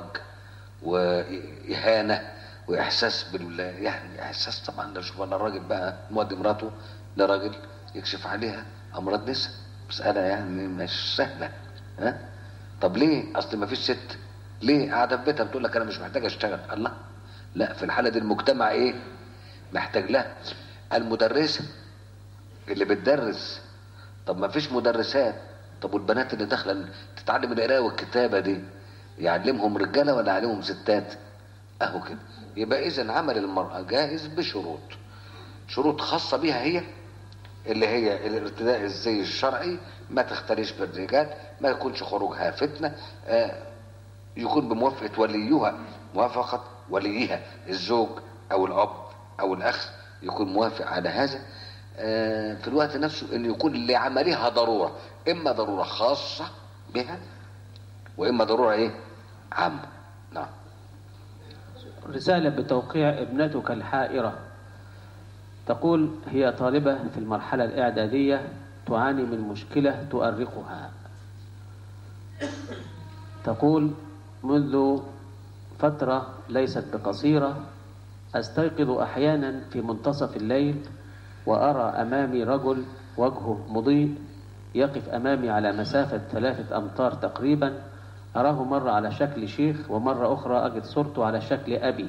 واهانه واحساس بال يعني احساس طبعا ده شوف انا الراجل بقى مودي مراته لراجل يكشف عليها امراض نساء مساله يعني مش سهله ها طب ليه اصل ما فيش ست ليه قاعده في بيتها بتقول لك انا مش محتاجه اشتغل الله لا في الحاله دي المجتمع ايه محتاج لها المدرسه اللي بتدرس طب ما فيش مدرسات طب والبنات اللي داخله تتعلم القرايه والكتابه دي يعلمهم رجاله ولا يعلمهم ستات اهو كده يبقى اذا عمل المراه جائز بشروط شروط خاصه بها هي اللي هي الارتداء الزي الشرعي ما تختليش بالرجال ما يكونش خروجها فتنه آه يكون بموافقه وليها موافقه وليها الزوج او الاب او الاخ يكون موافق على هذا آه في الوقت نفسه ان يكون لعملها ضروره اما ضروره خاصه بها واما ضروره ايه عامه نعم رسالة بتوقيع ابنتك الحائرة تقول هي طالبة في المرحلة الإعدادية تعاني من مشكلة تؤرقها تقول منذ فترة ليست بقصيرة أستيقظ أحيانا في منتصف الليل وأرى أمامي رجل وجهه مضيء يقف أمامي على مسافة ثلاثة أمتار تقريبا أراه مرة على شكل شيخ ومرة أخرى أجد صورته على شكل أبي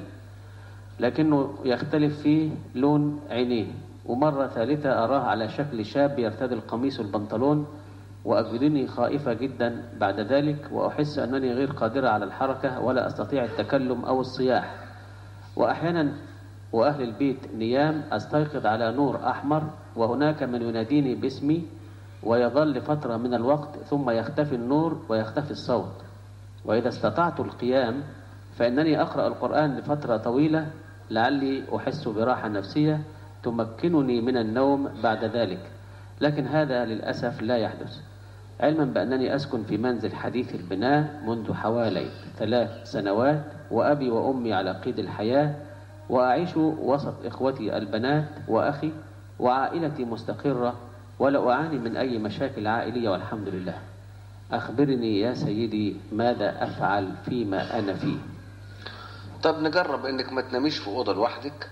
لكنه يختلف فيه لون عينيه ومرة ثالثة أراه على شكل شاب يرتدي القميص والبنطلون وأجدني خائفة جدا بعد ذلك وأحس أنني غير قادرة على الحركة ولا أستطيع التكلم أو الصياح وأحيانا وأهل البيت نيام أستيقظ على نور أحمر وهناك من يناديني باسمي ويظل فترة من الوقت ثم يختفي النور ويختفي الصوت وإذا استطعت القيام فإنني أقرأ القرآن لفترة طويلة لعلي أحس براحة نفسية تمكنني من النوم بعد ذلك لكن هذا للأسف لا يحدث علما بأنني أسكن في منزل حديث البناء منذ حوالي ثلاث سنوات وأبي وأمي على قيد الحياة وأعيش وسط إخوتي البنات وأخي وعائلتي مستقرة ولا أعاني من أي مشاكل عائلية والحمد لله أخبرني يا سيدي ماذا أفعل فيما أنا فيه طب نجرب انك ما تناميش في اوضه لوحدك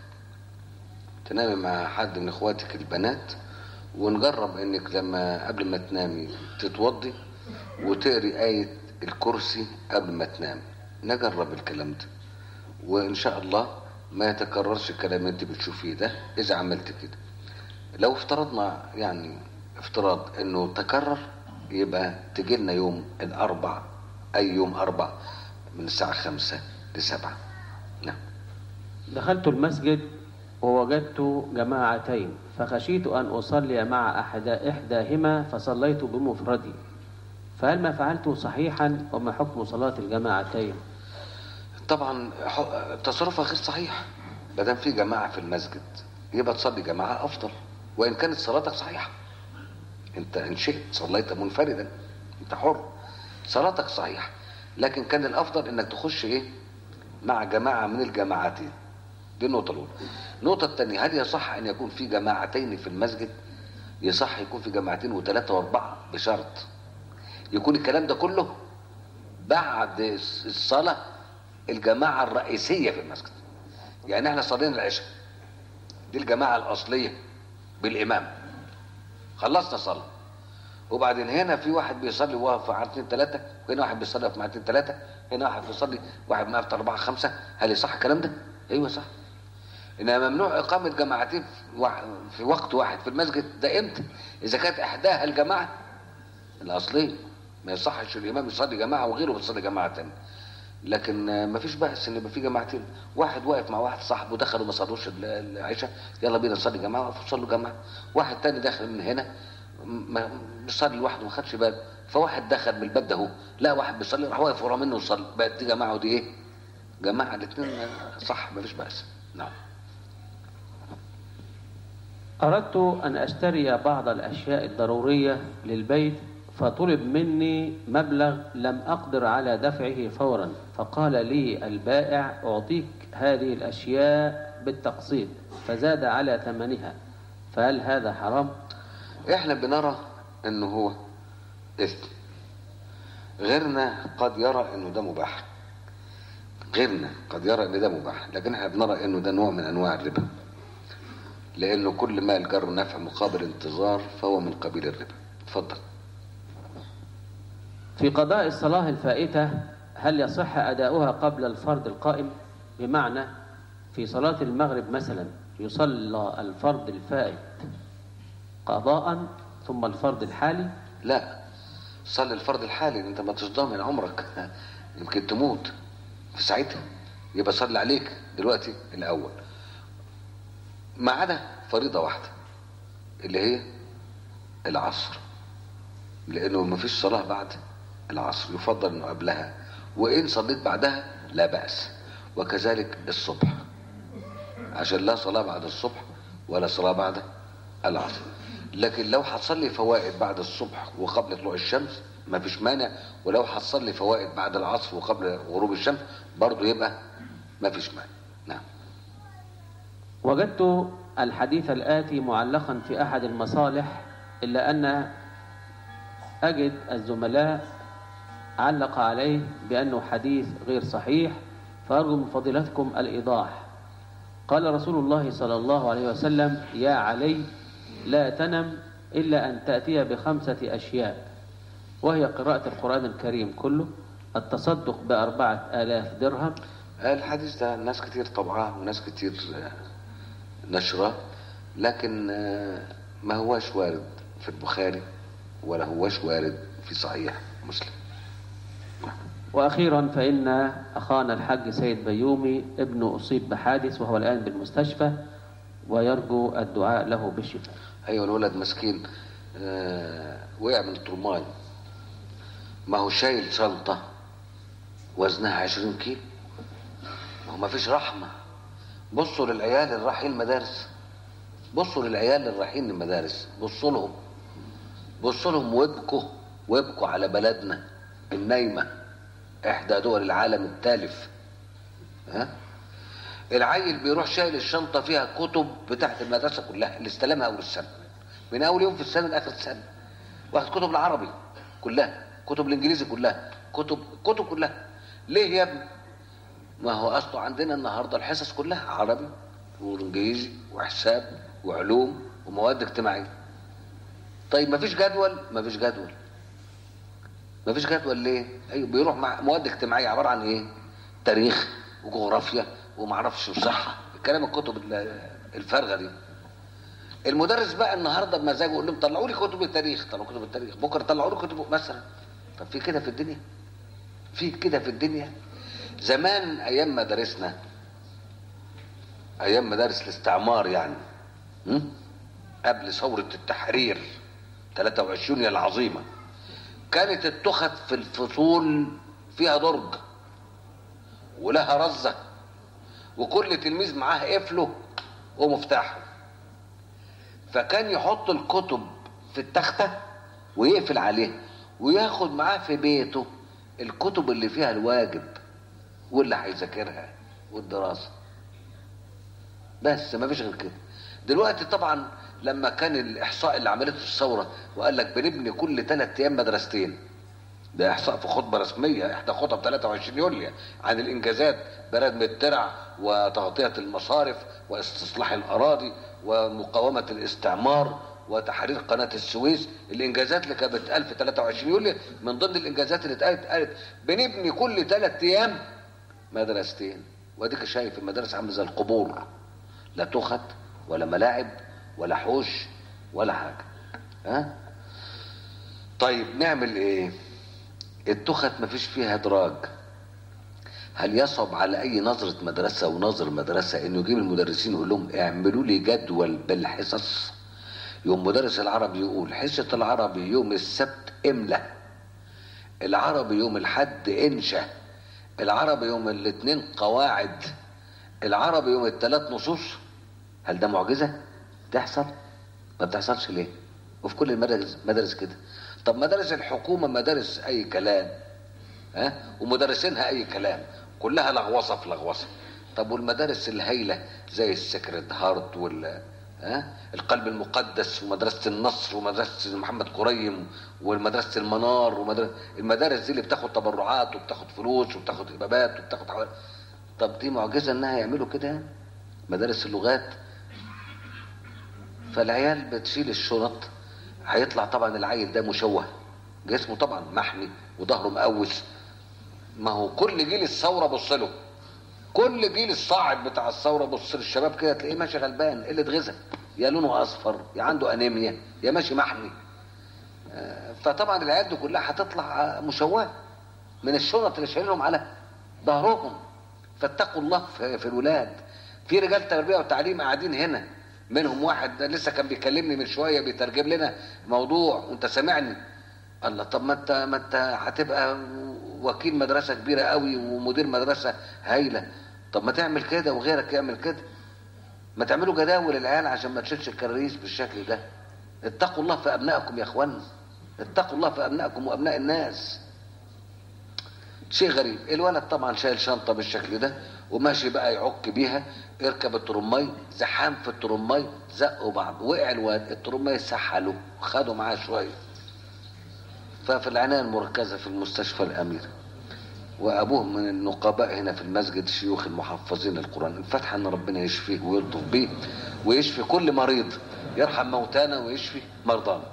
تنامي مع حد من اخواتك البنات ونجرب انك لما قبل ما تنامي تتوضي وتقري آية الكرسي قبل ما تنامي نجرب الكلام ده وان شاء الله ما يتكررش الكلام اللي انت بتشوفيه ده اذا عملت كده لو افترضنا يعني افتراض انه تكرر يبقى تجي لنا يوم الاربع اي يوم اربع من الساعة خمسة لسبعة نعم دخلت المسجد ووجدت جماعتين فخشيت أن أصلي مع أحد إحداهما فصليت بمفردي فهل ما فعلته صحيحا وما حكم صلاة الجماعتين طبعا ح- تصرفها غير صحيح ما دام في جماعة في المسجد يبقى تصلي جماعة أفضل وإن كانت صلاتك صحيحة أنت إن شئت صليت منفردا أنت حر صلاتك صحيحة لكن كان الأفضل إنك تخش إيه مع جماعة من الجماعتين دي النقطة الأولى النقطة الثانية هل يصح أن يكون في جماعتين في المسجد يصح يكون في جماعتين وثلاثة وأربعة بشرط يكون الكلام ده كله بعد الصلاة الجماعة الرئيسية في المسجد يعني احنا صلينا العشاء دي الجماعة الأصلية بالإمام خلصنا صلاة وبعدين هنا في واحد بيصلي واقف مع اثنين ثلاثة وهنا واحد بيصلي واقف مع اثنين ثلاثة هنا واحد بيصلي واحد معاه في أربعة خمسة هل يصح الكلام ده؟ أيوه صح إنما ممنوع إقامة جماعتين في وع- في وقت واحد في المسجد ده إمتى؟ إذا كانت إحداها الجماعة الأصلية ما يصحش الإمام يصلي جماعة وغيره بيصلي جماعة تانية لكن آه، ما فيش بأس ان يبقى في جماعتين واحد واقف مع واحد صاحبه دخلوا ما صلوش ال- العشاء يلا بينا نصلي جماعه وقفوا صلوا جماعه واحد تاني داخل من هنا ما بيصلي لوحده ما خدش باله فواحد دخل من الباب ده هو لا واحد بيصلي راح واقف ورا منه وصلي بقت دي جماعه ودي ايه؟ جماعه الاثنين صح ما فيش بأس نعم أردت أن أشتري بعض الأشياء الضرورية للبيت فطلب مني مبلغ لم أقدر على دفعه فورا فقال لي البائع أعطيك هذه الأشياء بالتقسيط فزاد على ثمنها فهل هذا حرام؟ احنا بنرى انه هو اثم غيرنا قد يرى انه ده مباح غيرنا قد يرى ان ده مباح لكن احنا بنرى انه ده نوع من انواع الربا لانه كل ما الجر نفع مقابل انتظار فهو من قبيل الربا اتفضل في قضاء الصلاة الفائتة هل يصح أداؤها قبل الفرض القائم بمعنى في صلاة المغرب مثلا يصلى الفرض الفائت قضاء ثم الفرض الحالي لا صلي الفرض الحالي انت ما انتش ضامن عمرك يمكن تموت في ساعتها يبقى صلي عليك دلوقتي الاول ما عدا فريضه واحده اللي هي العصر لانه ما فيش صلاه بعد العصر يفضل انه قبلها وان صليت بعدها لا باس وكذلك الصبح عشان لا صلاه بعد الصبح ولا صلاه بعد العصر لكن لو هتصلي فوائد بعد الصبح وقبل طلوع الشمس ما فيش مانع ولو هتصلي فوائد بعد العصر وقبل غروب الشمس برضه يبقى ما فيش مانع نعم وجدت الحديث الآتي معلقا في أحد المصالح إلا أن أجد الزملاء علق عليه بأنه حديث غير صحيح فأرجو من فضيلتكم الإيضاح قال رسول الله صلى الله عليه وسلم يا علي لا تنم إلا أن تأتي بخمسة أشياء وهي قراءة القرآن الكريم كله التصدق بأربعة آلاف درهم الحديث ده ناس كتير طبعاه وناس كتير آه، نشره لكن آه، ما هواش وارد في البخاري ولا هواش وارد في صحيح مسلم وأخيرا فإن أخانا الحاج سيد بيومي ابنه أصيب بحادث وهو الآن بالمستشفى ويرجو الدعاء له بالشفاء ايوه الولد مسكين آه وقع من الترماي ما هو شايل شنطه وزنها عشرين كيلو ما هو ما فيش رحمه بصوا للعيال اللي رايحين المدارس بصوا للعيال اللي رايحين المدارس بصوا لهم بصوا لهم وابكوا وابكوا على بلدنا النايمه احدى دول العالم التالف ها العيل بيروح شايل الشنطه فيها كتب بتاعت المدرسه كلها اللي استلمها اول السنه من اول يوم في السنه لاخر السنه واخد كتب العربي كلها كتب الانجليزي كلها كتب كتب كلها ليه يا ابني ما هو اصله عندنا النهارده الحصص كلها عربي وانجليزي وحساب وعلوم ومواد اجتماعيه طيب ما فيش جدول ما فيش جدول ما فيش جدول ليه ايوه بيروح مع مواد اجتماعيه عباره عن ايه تاريخ وجغرافيا وما اعرفش وصحه الكلام الكتب ال- الفارغه دي المدرس بقى النهارده بمزاجه يقول لهم طلعوا لي كتب التاريخ طلعوا كتب التاريخ بكره طلعوا لي كتب مثلا طب في كده في الدنيا في كده في الدنيا زمان ايام مدارسنا ايام مدارس الاستعمار يعني م? قبل ثوره التحرير 23 العظيمه كانت التخت في الفصول فيها درج ولها رزه وكل تلميذ معاه قفله ومفتاحه فكان يحط الكتب في التختة ويقفل عليها وياخد معاه في بيته الكتب اللي فيها الواجب واللي هيذاكرها والدراسة بس ما فيش غير كده دلوقتي طبعا لما كان الإحصاء اللي عملته الثورة وقال لك بنبني كل ثلاث أيام مدرستين ده إحصاء في خطبة رسمية إحدى خطب 23 يوليو عن الإنجازات بردم الترع وتغطية المصارف واستصلاح الأراضي ومقاومة الاستعمار وتحرير قناة السويس الإنجازات اللي كانت بتتقال في 23 يوليو من ضمن الإنجازات اللي اتقالت قالت بنبني كل ثلاث أيام مدرستين واديك شايف المدارس عامله زي القبور لا تخت ولا ملاعب ولا حوش ولا حاجه ها طيب نعمل ايه التخت مفيش فيها ادراج هل يصعب على اي نظره مدرسه وناظر مدرسه انه يجيب المدرسين يقول لهم اعملوا لي جدول بالحصص يوم مدرس العربي يقول حصه العربي يوم السبت املا العربي يوم الحد انشا العربي يوم الاثنين قواعد العربي يوم الثلاث نصوص هل ده معجزه تحصل ما بتحصلش ليه وفي كل المدارس مدارس كده طب مدارس الحكومه مدارس اي كلام ها ومدرسينها اي كلام كلها لغوصه في لغوصه طب والمدارس الهايله زي السكرت هارت وال ها القلب المقدس ومدرسه النصر ومدرسه محمد قريم ومدرسه المنار ومدرسة المدارس دي اللي بتاخد تبرعات وبتاخد فلوس وبتاخد هبات وبتاخد حوالي طب دي معجزه انها يعملوا كده يعني؟ مدارس اللغات فالعيال بتشيل الشنط هيطلع طبعا العيل ده مشوه جسمه طبعا محمي وظهره مقوس ما هو كل جيل الثوره بص له كل جيل الصاعد بتاع الثوره بص للشباب كده تلاقيه ماشي غلبان قله غذاء يا لونه اصفر يا عنده انيميا يا ماشي محمي آه، فطبعا العيال دي كلها هتطلع آه، مشوهه من الشرط اللي شايلهم على ظهرهم فاتقوا الله في, في الولاد في رجال تربيه وتعليم قاعدين هنا منهم واحد لسه كان بيكلمني من شويه بيترجم لنا موضوع وانت سامعني الله طب ما انت ما انت هتبقى وكيل مدرسه كبيره قوي ومدير مدرسه هايله طب ما تعمل كده وغيرك يعمل كده ما تعملوا جداول العيال عشان ما تشيلش الكراريس بالشكل ده اتقوا الله في ابنائكم يا اخوانا اتقوا الله في ابنائكم وابناء الناس شيء غريب الولد طبعا شايل شنطه بالشكل ده وماشي بقى يعك بيها يركب الترماي زحام في الترماي زقوا بعض وقع الواد الترماي سحله خدوا معاه شويه ففي العنايه المركزه في المستشفى الامير وابوه من النقباء هنا في المسجد شيوخ المحفظين القران الفتحه ان ربنا يشفيه ويلطف بيه ويشفي كل مريض يرحم موتانا ويشفي مرضانا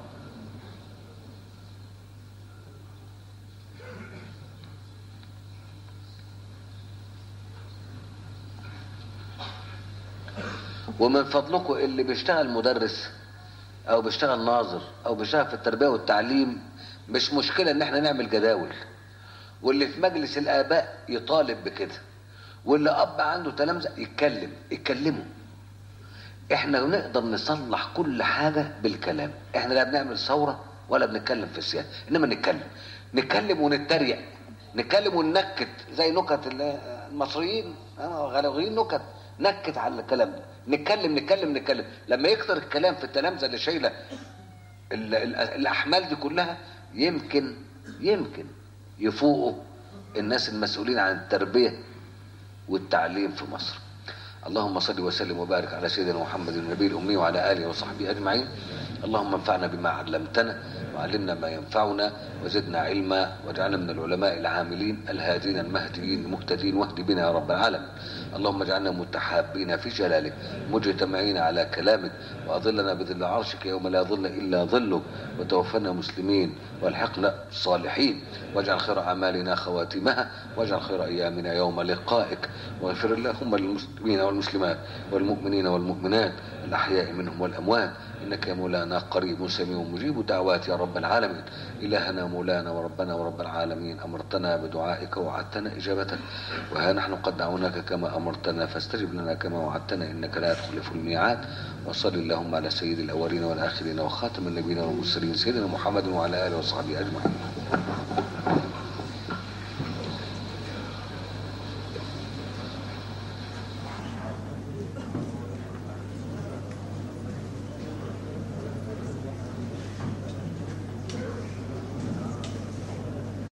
ومن فضلكم اللي بيشتغل مدرس او بيشتغل ناظر او بيشتغل في التربيه والتعليم مش مشكله ان احنا نعمل جداول واللي في مجلس الاباء يطالب بكده واللي اب عنده تلامذه يتكلم يتكلموا احنا نقدر نصلح كل حاجه بالكلام احنا لا بنعمل ثوره ولا بنتكلم في السياسه انما نتكلم نتكلم ونتريق نتكلم وننكت زي نكت ال- المصريين آه، غلاويين نكت نكت على الكلام ده نتكلم نتكلم نتكلم لما يكتر الكلام في التلامذه اللي شايله ال- ال- الاحمال دي كلها يمكن يمكن يفوقوا الناس المسؤولين عن التربيه والتعليم في مصر اللهم صل وسلم وبارك على سيدنا محمد النبي الامي وعلى اله وصحبه اجمعين اللهم انفعنا بما علمتنا وعلمنا ما ينفعنا وزدنا علما واجعلنا من العلماء العاملين الهادين المهديين المهتدين واهد بنا يا رب العالمين اللهم اجعلنا متحابين في جلالك مجتمعين على كلامك واظلنا بظل عرشك يوم لا ظل الا ظلك وتوفنا مسلمين والحقنا الصالحين واجعل خير اعمالنا خواتمها واجعل خير ايامنا يوم لقائك واغفر اللهم للمسلمين والمسلمات والمؤمنين والمؤمنات الاحياء منهم والاموات انك يا مولانا قريب سميع مجيب دعوات يا رب العالمين الهنا مولانا وربنا ورب العالمين امرتنا بدعائك ووعدتنا اجابتك وها نحن قد دعوناك كما امرتنا فاستجب لنا كما وعدتنا انك لا تخلف الميعاد وصل اللهم على سيد الاولين والاخرين وخاتم النبيين والمرسلين سيدنا محمد وعلى اله وصحبه اجمعين